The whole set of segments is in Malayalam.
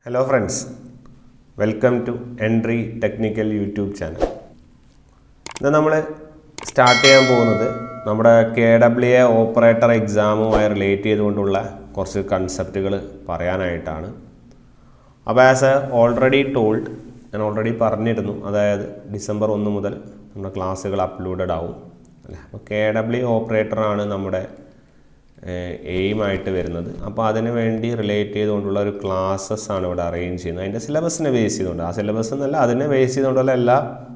hello friends welcome to entry technical YouTube channel ഇന്ന് നമ്മൾ സ്റ്റാർട്ട് ചെയ്യാൻ പോകുന്നത് നമ്മുടെ കെ ഡബ്ല്യു എ ഓപ്പറേറ്റർ എക്സാമുമായി റിലേറ്റ് ചെയ്തുകൊണ്ടുള്ള കുറച്ച് കൺസെപ്റ്റുകൾ പറയാനായിട്ടാണ് അപ്പോൾ ആസ് എ ഓൾറെഡി ടോൾഡ് ഞാൻ ഓൾറെഡി പറഞ്ഞിരുന്നു അതായത് ഡിസംബർ ഒന്ന് മുതൽ നമ്മുടെ ക്ലാസ്സുകൾ അപ്ലോഡഡ് ആവും അല്ലേ അപ്പോൾ കെ ഡബ്ല്യു ഓപ്പറേറ്ററാണ് നമ്മുടെ എയിമായിട്ട് വരുന്നത് അപ്പോൾ അതിന് വേണ്ടി റിലേറ്റ് ചെയ്തുകൊണ്ടുള്ള ഒരു ക്ലാസ്സസ് ആണ് ഇവിടെ അറേഞ്ച് ചെയ്യുന്നത് അതിൻ്റെ സിലബസിനെ ബേസ് ചെയ്തുകൊണ്ട് ആ സിലബസ് എന്നല്ല അതിനെ ബേസ് ചെയ്തുകൊണ്ടുള്ള എല്ലാ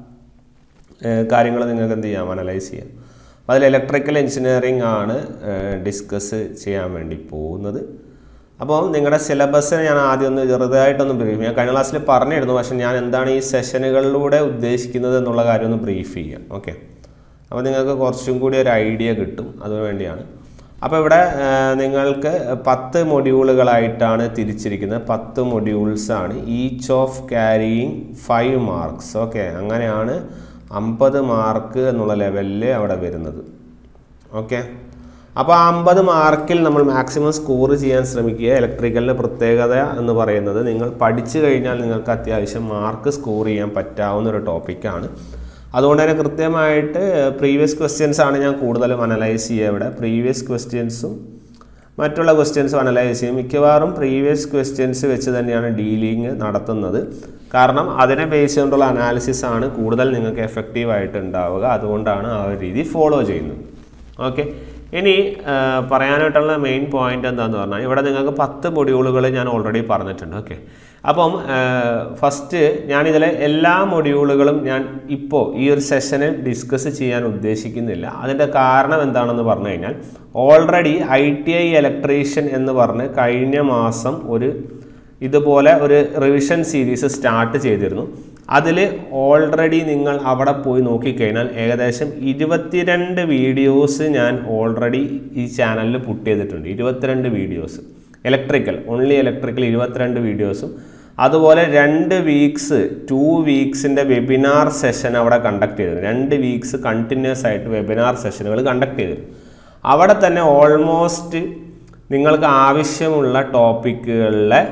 കാര്യങ്ങൾ നിങ്ങൾക്ക് എന്ത് ചെയ്യാം അനലൈസ് ചെയ്യാം അപ്പോൾ അതിൽ ഇലക്ട്രിക്കൽ എഞ്ചിനീയറിംഗ് ആണ് ഡിസ്കസ് ചെയ്യാൻ വേണ്ടി പോകുന്നത് അപ്പോൾ നിങ്ങളുടെ സിലബസ് ഞാൻ ആദ്യം ഒന്ന് ചെറുതായിട്ടൊന്ന് ബ്രീഫ് ഞാൻ കഴിഞ്ഞ ക്ലാസ്സിൽ പറഞ്ഞിരുന്നു പക്ഷേ ഞാൻ എന്താണ് ഈ സെഷനുകളിലൂടെ ഉദ്ദേശിക്കുന്നത് എന്നുള്ള കാര്യം ഒന്ന് ബ്രീഫ് ചെയ്യാം ഓക്കെ അപ്പോൾ നിങ്ങൾക്ക് കുറച്ചും കൂടി ഒരു ഐഡിയ കിട്ടും അതിനു വേണ്ടിയാണ് അപ്പോൾ ഇവിടെ നിങ്ങൾക്ക് പത്ത് മൊഡ്യൂളുകളായിട്ടാണ് തിരിച്ചിരിക്കുന്നത് പത്ത് മൊഡ്യൂൾസ് ആണ് each of carrying five marks okay അങ്ങനെയാണ് അമ്പത് മാർക്ക് എന്നുള്ള ലെവലിൽ അവിടെ വരുന്നത് ഓക്കെ അപ്പോൾ ആ അമ്പത് മാർക്കിൽ നമ്മൾ മാക്സിമം സ്കോർ ചെയ്യാൻ ശ്രമിക്കുക ഇലക്ട്രിക്കലിൻ്റെ പ്രത്യേകത എന്ന് പറയുന്നത് നിങ്ങൾ പഠിച്ചു കഴിഞ്ഞാൽ നിങ്ങൾക്ക് അത്യാവശ്യം മാർക്ക് സ്കോർ ചെയ്യാൻ പറ്റാവുന്ന ഒരു ടോപ്പിക്കാണ് അതുകൊണ്ട് തന്നെ കൃത്യമായിട്ട് പ്രീവിയസ് ക്വസ്റ്റ്യൻസ് ആണ് ഞാൻ കൂടുതലും അനലൈസ് ചെയ്യുക ഇവിടെ പ്രീവിയസ് ക്വസ്റ്റ്യൻസും മറ്റുള്ള ക്വസ്റ്റ്യൻസും അനലൈസ് ചെയ്യും മിക്കവാറും പ്രീവിയസ് ക്വസ്റ്റ്യൻസ് വെച്ച് തന്നെയാണ് ഡീലിങ് നടത്തുന്നത് കാരണം അതിനെ ബേസ് ചെയ്തുകൊണ്ടുള്ള അനാലിസിസ് ആണ് കൂടുതൽ നിങ്ങൾക്ക് എഫക്റ്റീവായിട്ട് ഉണ്ടാവുക അതുകൊണ്ടാണ് ആ ഒരു രീതി ഫോളോ ചെയ്യുന്നത് ഓക്കെ ഇനി പറയാനായിട്ടുള്ള മെയിൻ പോയിന്റ് എന്താണെന്ന് പറഞ്ഞാൽ ഇവിടെ നിങ്ങൾക്ക് പത്ത് മൊഡ്യൂളുകൾ ഞാൻ ഓൾറെഡി പറഞ്ഞിട്ടുണ്ട് ഓക്കെ അപ്പം ഫസ്റ്റ് ഞാനിതിലെ എല്ലാ മൊഡ്യൂളുകളും ഞാൻ ഇപ്പോൾ ഈ ഒരു സെഷനിൽ ഡിസ്കസ് ചെയ്യാൻ ഉദ്ദേശിക്കുന്നില്ല അതിൻ്റെ കാരണം എന്താണെന്ന് പറഞ്ഞു കഴിഞ്ഞാൽ already I T I electrician എന്ന് പറഞ്ഞ് കഴിഞ്ഞ മാസം ഒരു ഇതുപോലെ ഒരു റിവിഷൻ സീരീസ് സ്റ്റാർട്ട് ചെയ്തിരുന്നു അതിൽ ഓൾറെഡി നിങ്ങൾ അവിടെ പോയി നോക്കിക്കഴിഞ്ഞാൽ ഏകദേശം ഇരുപത്തിരണ്ട് വീഡിയോസ് ഞാൻ ഓൾറെഡി ഈ ചാനലിൽ പുട്ട് ചെയ്തിട്ടുണ്ട് ഇരുപത്തിരണ്ട് വീഡിയോസ് ഇലക്ട്രിക്കൽ ഓൺലി ഇലക്ട്രിക്കൽ ഇരുപത്തിരണ്ട് വീഡിയോസും അതുപോലെ രണ്ട് വീക്സ് ടു വീക്സിൻ്റെ വെബിനാർ സെഷൻ അവിടെ കണ്ടക്ട് ചെയ്തിരുന്നു രണ്ട് വീക്സ് കണ്ടിന്യൂസ് ആയിട്ട് വെബിനാർ സെഷനുകൾ കണ്ടക്ട് ചെയ്തിരുന്നു അവിടെ തന്നെ ഓൾമോസ്റ്റ് നിങ്ങൾക്ക് ആവശ്യമുള്ള ടോപ്പിക്കുകളിലെ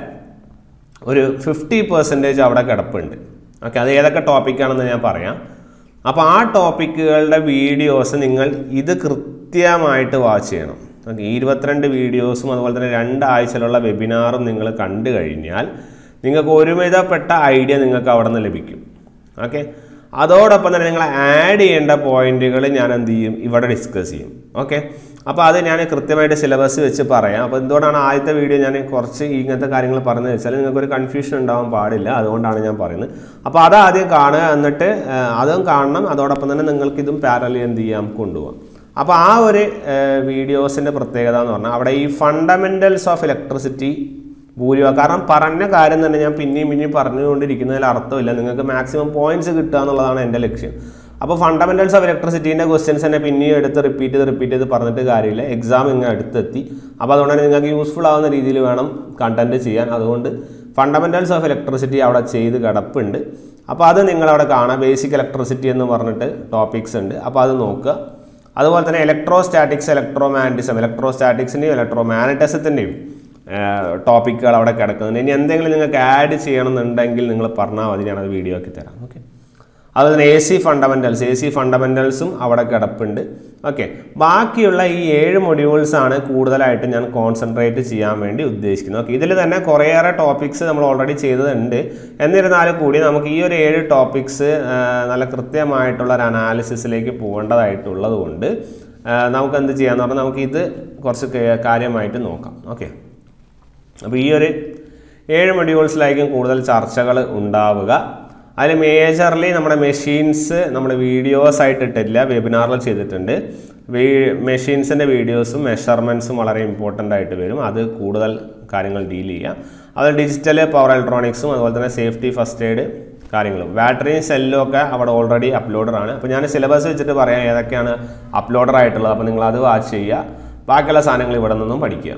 ഒരു ഫിഫ്റ്റി പെർസെൻറ്റേജ് അവിടെ കിടപ്പുണ്ട് ഓക്കെ അത് ഏതൊക്കെ ടോപ്പിക്കാണെന്ന് ഞാൻ പറയാം അപ്പോൾ ആ ടോപ്പിക്കുകളുടെ വീഡിയോസ് നിങ്ങൾ ഇത് കൃത്യമായിട്ട് വാച്ച് ചെയ്യണം ഓക്കെ ഈ ഇരുപത്തിരണ്ട് വീഡിയോസും അതുപോലെ തന്നെ രണ്ടാഴ്ചയിലുള്ള വെബിനാറും നിങ്ങൾ കണ്ടു കഴിഞ്ഞാൽ നിങ്ങൾക്ക് ഒരുവിധപ്പെട്ട ഐഡിയ നിങ്ങൾക്ക് അവിടെ നിന്ന് ലഭിക്കും ഓക്കെ അതോടൊപ്പം തന്നെ നിങ്ങൾ ആഡ് ചെയ്യേണ്ട പോയിന്റുകൾ ഞാൻ എന്ത് ചെയ്യും ഇവിടെ ഡിസ്കസ് ചെയ്യും ഓക്കെ അപ്പോൾ അത് ഞാൻ കൃത്യമായിട്ട് സിലബസ് വെച്ച് പറയാം അപ്പോൾ എന്തുകൊണ്ടാണ് ആദ്യത്തെ വീഡിയോ ഞാൻ കുറച്ച് ഇങ്ങനത്തെ കാര്യങ്ങൾ പറഞ്ഞത് വെച്ചാൽ നിങ്ങൾക്കൊരു കൺഫ്യൂഷൻ ഉണ്ടാവാൻ പാടില്ല അതുകൊണ്ടാണ് ഞാൻ പറയുന്നത് അപ്പോൾ അത് ആദ്യം കാണുക എന്നിട്ട് അതും കാണണം അതോടൊപ്പം തന്നെ നിങ്ങൾക്ക് ഇതും പാരലി എന്ത് ചെയ്യാം കൊണ്ടുപോകാം അപ്പോൾ ആ ഒരു വീഡിയോസിൻ്റെ പ്രത്യേകത എന്ന് പറഞ്ഞാൽ അവിടെ ഈ ഫണ്ടമെൻറ്റൽസ് ഓഫ് ഇലക്ട്രിസിറ്റി ഭൂരിഭാഗം കാരണം പറഞ്ഞ കാര്യം തന്നെ ഞാൻ പിന്നെയും പിന്നെയും പറഞ്ഞുകൊണ്ടിരിക്കുന്നതിൽ അർത്ഥമില്ല നിങ്ങൾക്ക് മാക്സിമം പോയിന്റ്സ് കിട്ടുക എന്നുള്ളതാണ് എൻ്റെ ലക്ഷ്യം അപ്പോൾ ഫണ്ടമെൻറ്റൽസ് ഓഫ് ഇലക്ട്രിസിറ്റീൻ്റെ ക്വസ്റ്റ്യൻസ് തന്നെ പിന്നെയും എടുത്ത് റിപ്പീറ്റ് ചെയ്ത് റിപ്പീറ്റ് ചെയ്ത് പറഞ്ഞിട്ട് കാര്യമില്ല എക്സാം ഇങ്ങനെ അടുത്തെത്തി അപ്പോൾ അതുകൊണ്ട് തന്നെ നിങ്ങൾക്ക് യൂസ്ഫുൾ ആവുന്ന രീതിയിൽ വേണം കണ്ടൻറ്റ് ചെയ്യാൻ അതുകൊണ്ട് ഫണ്ടമെൻറ്റൽസ് ഓഫ് ഇലക്ട്രിസിറ്റി അവിടെ ചെയ്ത് കിടപ്പുണ്ട് അപ്പോൾ അത് നിങ്ങളവിടെ കാണാം ബേസിക് ഇലക്ട്രിസിറ്റി എന്ന് പറഞ്ഞിട്ട് ടോപ്പിക്സ് ഉണ്ട് അപ്പോൾ അത് നോക്കുക അതുപോലെ തന്നെ ഇലക്ട്രോ സ്റ്റാറ്റിക്സ് ഇലക്ട്രോ മാഗ്നറ്റിസം ഇലക്ട്രോ സ്റ്റാറ്റിക്സിൻ്റെയും ഇലക്ട്രോ മാഗ്നറ്റിസത്തിൻ്റെയും ടോപ്പിക്കുകൾ അവിടെ കിടക്കുന്നുണ്ട് ഇനി എന്തെങ്കിലും നിങ്ങൾക്ക് ആഡ് ചെയ്യണമെന്നുണ്ടെങ്കിൽ നിങ്ങൾ പറഞ്ഞാൽ മതി ഞാനത് വീഡിയോ ആക്കി തരാം ഓക്കെ അതുപോലെ തന്നെ A C fundamentals A C ഫണ്ടമെൻറ്റൽസും അവിടെ കിടപ്പുണ്ട് ഓക്കെ ബാക്കിയുള്ള ഈ ഏഴ് മൊഡ്യൂൾസ് ആണ് കൂടുതലായിട്ട് ഞാൻ കോൺസെൻട്രേറ്റ് ചെയ്യാൻ വേണ്ടി ഉദ്ദേശിക്കുന്നത് ഓക്കെ ഇതിൽ തന്നെ കുറേയേറെ ടോപ്പിക്സ് നമ്മൾ ഓൾറെഡി ചെയ്തതുണ്ട് എന്നിരുന്നാലും കൂടി നമുക്ക് ഈ ഒരു ഏഴ് ടോപ്പിക്സ് നല്ല കൃത്യമായിട്ടുള്ള ഒരു അനാലിസിസിലേക്ക് പോകേണ്ടതായിട്ടുള്ളത് കൊണ്ട് നമുക്ക് എന്ത് ചെയ്യാന്ന് പറഞ്ഞാൽ നമുക്ക് ഇത് കുറച്ച് കാര്യമായിട്ട് നോക്കാം ഓക്കെ അപ്പോൾ ഈ ഒരു ഏഴ് മൊഡ്യൂൾസിലായിരിക്കും കൂടുതൽ ചർച്ചകൾ ഉണ്ടാവുക അതിൽ മേജർലി നമ്മുടെ മെഷീൻസ് നമ്മുടെ വീഡിയോസ് ആയിട്ട് ഇട്ടില്ല വെബിനാറിൽ ചെയ്തിട്ടുണ്ട് മെഷീൻസിൻ്റെ വീഡിയോസും മെഷർമെൻറ്റ്സും വളരെ ഇമ്പോർട്ടൻ്റ് ആയിട്ട് വരും അത് കൂടുതൽ കാര്യങ്ങൾ ഡീൽ ചെയ്യാം അത് ഡിജിറ്റൽ പവർ ഇലക്ട്രോണിക്സും അതുപോലെ തന്നെ സേഫ്റ്റി ഫസ്റ്റ് എയ്ഡ് കാര്യങ്ങളും ബാറ്ററിയും സെല്ലും ഒക്കെ അവിടെ ഓൾറെഡി അപ്ലോഡറാണ് അപ്പോൾ ഞാൻ സിലബസ് വെച്ചിട്ട് പറയാം ഏതൊക്കെയാണ് അപ്ലോഡർ ആയിട്ടുള്ളത് അപ്പോൾ നിങ്ങൾ അത് വാച്ച് ചെയ്യുക ബാക്കിയുള്ള സാധനങ്ങൾ ഇവിടെ നിന്നും പഠിക്കുക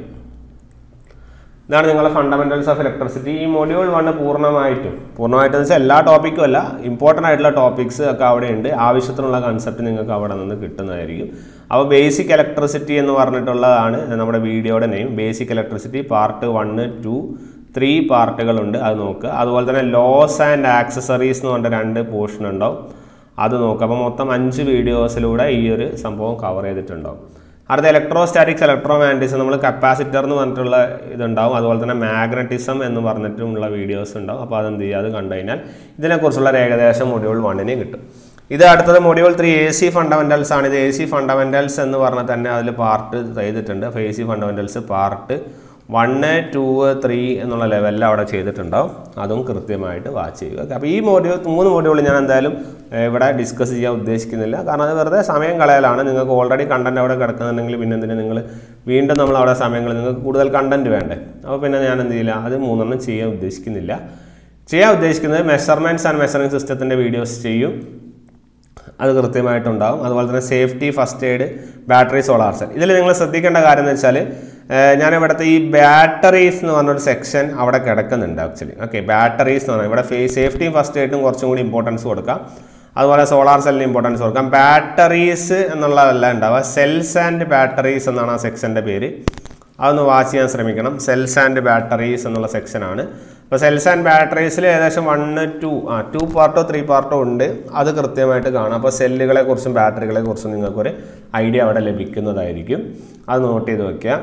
ഇതാണ് നിങ്ങളുടെ ഫണ്ടമെൻറ്റൽസ് ഓഫ് ഇലക്ട്രിസിറ്റി ഈ മൊഡ്യൂൾ വണ് പൂർണ്ണമായിട്ടും പൂർണ്ണമായിട്ടും വെച്ചാൽ എല്ലാ ടോപ്പിക്കും അല്ല ഇമ്പോർട്ടൻ്റ് ആയിട്ടുള്ള ടോപ്പിക്സ് ഒക്കെ അവിടെ ഉണ്ട് ആവശ്യത്തിനുള്ള കൺസെപ്റ്റ് നിങ്ങൾക്ക് അവിടെ നിന്ന് കിട്ടുന്നതായിരിക്കും അപ്പോൾ ബേസിക് ഇലക്ട്രിസിറ്റി എന്ന് പറഞ്ഞിട്ടുള്ളതാണ് നമ്മുടെ വീഡിയോയുടെ name basic electricity part one two three പാർട്ടുകളുണ്ട് അത് നോക്കുക അതുപോലെ തന്നെ ലോസ് ആൻഡ് ആക്സസറീസ് എന്ന് പറഞ്ഞ രണ്ട് പോർഷൻ ഉണ്ടാവും അത് നോക്കുക അപ്പോൾ മൊത്തം അഞ്ച് വീഡിയോസിലൂടെ ഈ ഒരു സംഭവം കവർ ചെയ്തിട്ടുണ്ടാവും അടുത്ത ഇലക്ട്രോസ്റ്റാറ്റിക്സ് ഇലക്ട്രോമാഗ്നറ്റിസം നമ്മൾ കപ്പാസിറ്റർ എന്ന് പറഞ്ഞിട്ടുള്ള ഇതുണ്ടാവും അതുപോലെ തന്നെ മാഗ്നറ്റിസം എന്ന് പറഞ്ഞിട്ടുമുള്ള വീഡിയോസ് ഉണ്ടാവും അപ്പോൾ അതെന്ത് ചെയ്യുക അത് കണ്ടു കഴിഞ്ഞാൽ ഇതിനെക്കുറിച്ചുള്ള ഒരു ഏകദേശം മൊഡ്യൂൾ വണ്ണിന് കിട്ടും ഇത് അടുത്തത് module three A C fundamentals ആണ് ഇത് എ സി ഫണ്ടമെൻറ്റൽസ് എന്ന് പറഞ്ഞാൽ തന്നെ അതിൽ പാർട്ട് ചെയ്തിട്ടുണ്ട് അപ്പോൾ A C fundamentals part one two three എന്നുള്ള ലെവലിൽ അവിടെ ചെയ്തിട്ടുണ്ടാവും അതും കൃത്യമായിട്ട് വാച്ച് ചെയ്യുക ഓക്കെ അപ്പോൾ ഈ മോഡ്യൂൾ മൂന്ന് മോഡ്യൂൾ ഞാൻ എന്തായാലും ഏഹ്, ഇവിടെ ഡിസ്കസ് ചെയ്യാൻ ഉദ്ദേശിക്കുന്നില്ല കാരണം അത് വെറുതെ സമയം കളയലാണ് നിങ്ങൾക്ക് ഓൾറെഡി കണ്ടന്റ് അവിടെ കിടക്കുന്നുണ്ടെങ്കിൽ പിന്നെ എന്തിനാ നിങ്ങൾ വീണ്ടും നമ്മൾ അവിടെ സമയങ്ങൾ നിങ്ങൾക്ക് കൂടുതൽ കണ്ടന്റ് വേണ്ടേ അപ്പോൾ പിന്നെ ഞാൻ എന്ത് ചെയ്യില്ല അത് മൂന്നെണ്ണം ചെയ്യാൻ ഉദ്ദേശിക്കുന്നില്ല ചെയ്യാൻ ഉദ്ദേശിക്കുന്നത് മെഷർമെൻറ്റ്സ് ആൻഡ് മെഷറിംഗ് സിസ്റ്റത്തിൻ്റെ വീഡിയോസ് ചെയ്യും അത് കൃത്യമായിട്ടുണ്ടാവും അതുപോലെ തന്നെ safety first aid battery solar cell ഇതിൽ നിങ്ങൾ ശ്രദ്ധിക്കേണ്ട കാര്യം എന്ന് വെച്ചാൽ ഞാൻ ഇവിടുത്തെ ഈ ബാറ്ററീസ് എന്ന് പറഞ്ഞൊരു സെക്ഷൻ അവിടെ കിടക്കുന്നുണ്ട് ആക്ച്വലി ഓക്കെ ബാറ്ററീസ് എന്ന് പറഞ്ഞാൽ ഇവിടെ സേഫ്റ്റിയും ഫസ്റ്റ് എയ്ഡും കുറച്ചും കൂടി ഇമ്പോർട്ടൻസ് കൊടുക്കാം അതുപോലെ സോളാർ സെല്ലിന് ഇമ്പോർട്ടൻസ് കൊടുക്കാം ബാറ്ററീസ് എന്നുള്ളതല്ല ഉണ്ടാവുക സെൽസ് ആൻഡ് ബാറ്ററീസ് എന്നാണ് ആ സെക്ഷൻ്റെ പേര് അതൊന്ന് വാച്ച് ചെയ്യാൻ ശ്രമിക്കണം സെൽസ് ആൻഡ് ബാറ്ററീസ് എന്നുള്ള സെക്ഷനാണ് അപ്പോൾ സെൽസ് ആൻഡ് ബാറ്ററീസിൽ ഏകദേശം വണ്ണ് ടു ആ ടു പാർട്ടോ ത്രീ പാർട്ടോ ഉണ്ട് അത് കൃത്യമായിട്ട് കാണാം അപ്പോൾ സെല്ലുകളെ കുറിച്ചും ബാറ്ററികളെ കുറിച്ചും നിങ്ങൾക്കൊരു ഐഡിയ അവിടെ ലഭിക്കുന്നതായിരിക്കും അത് നോട്ട് ചെയ്ത് വെക്കുക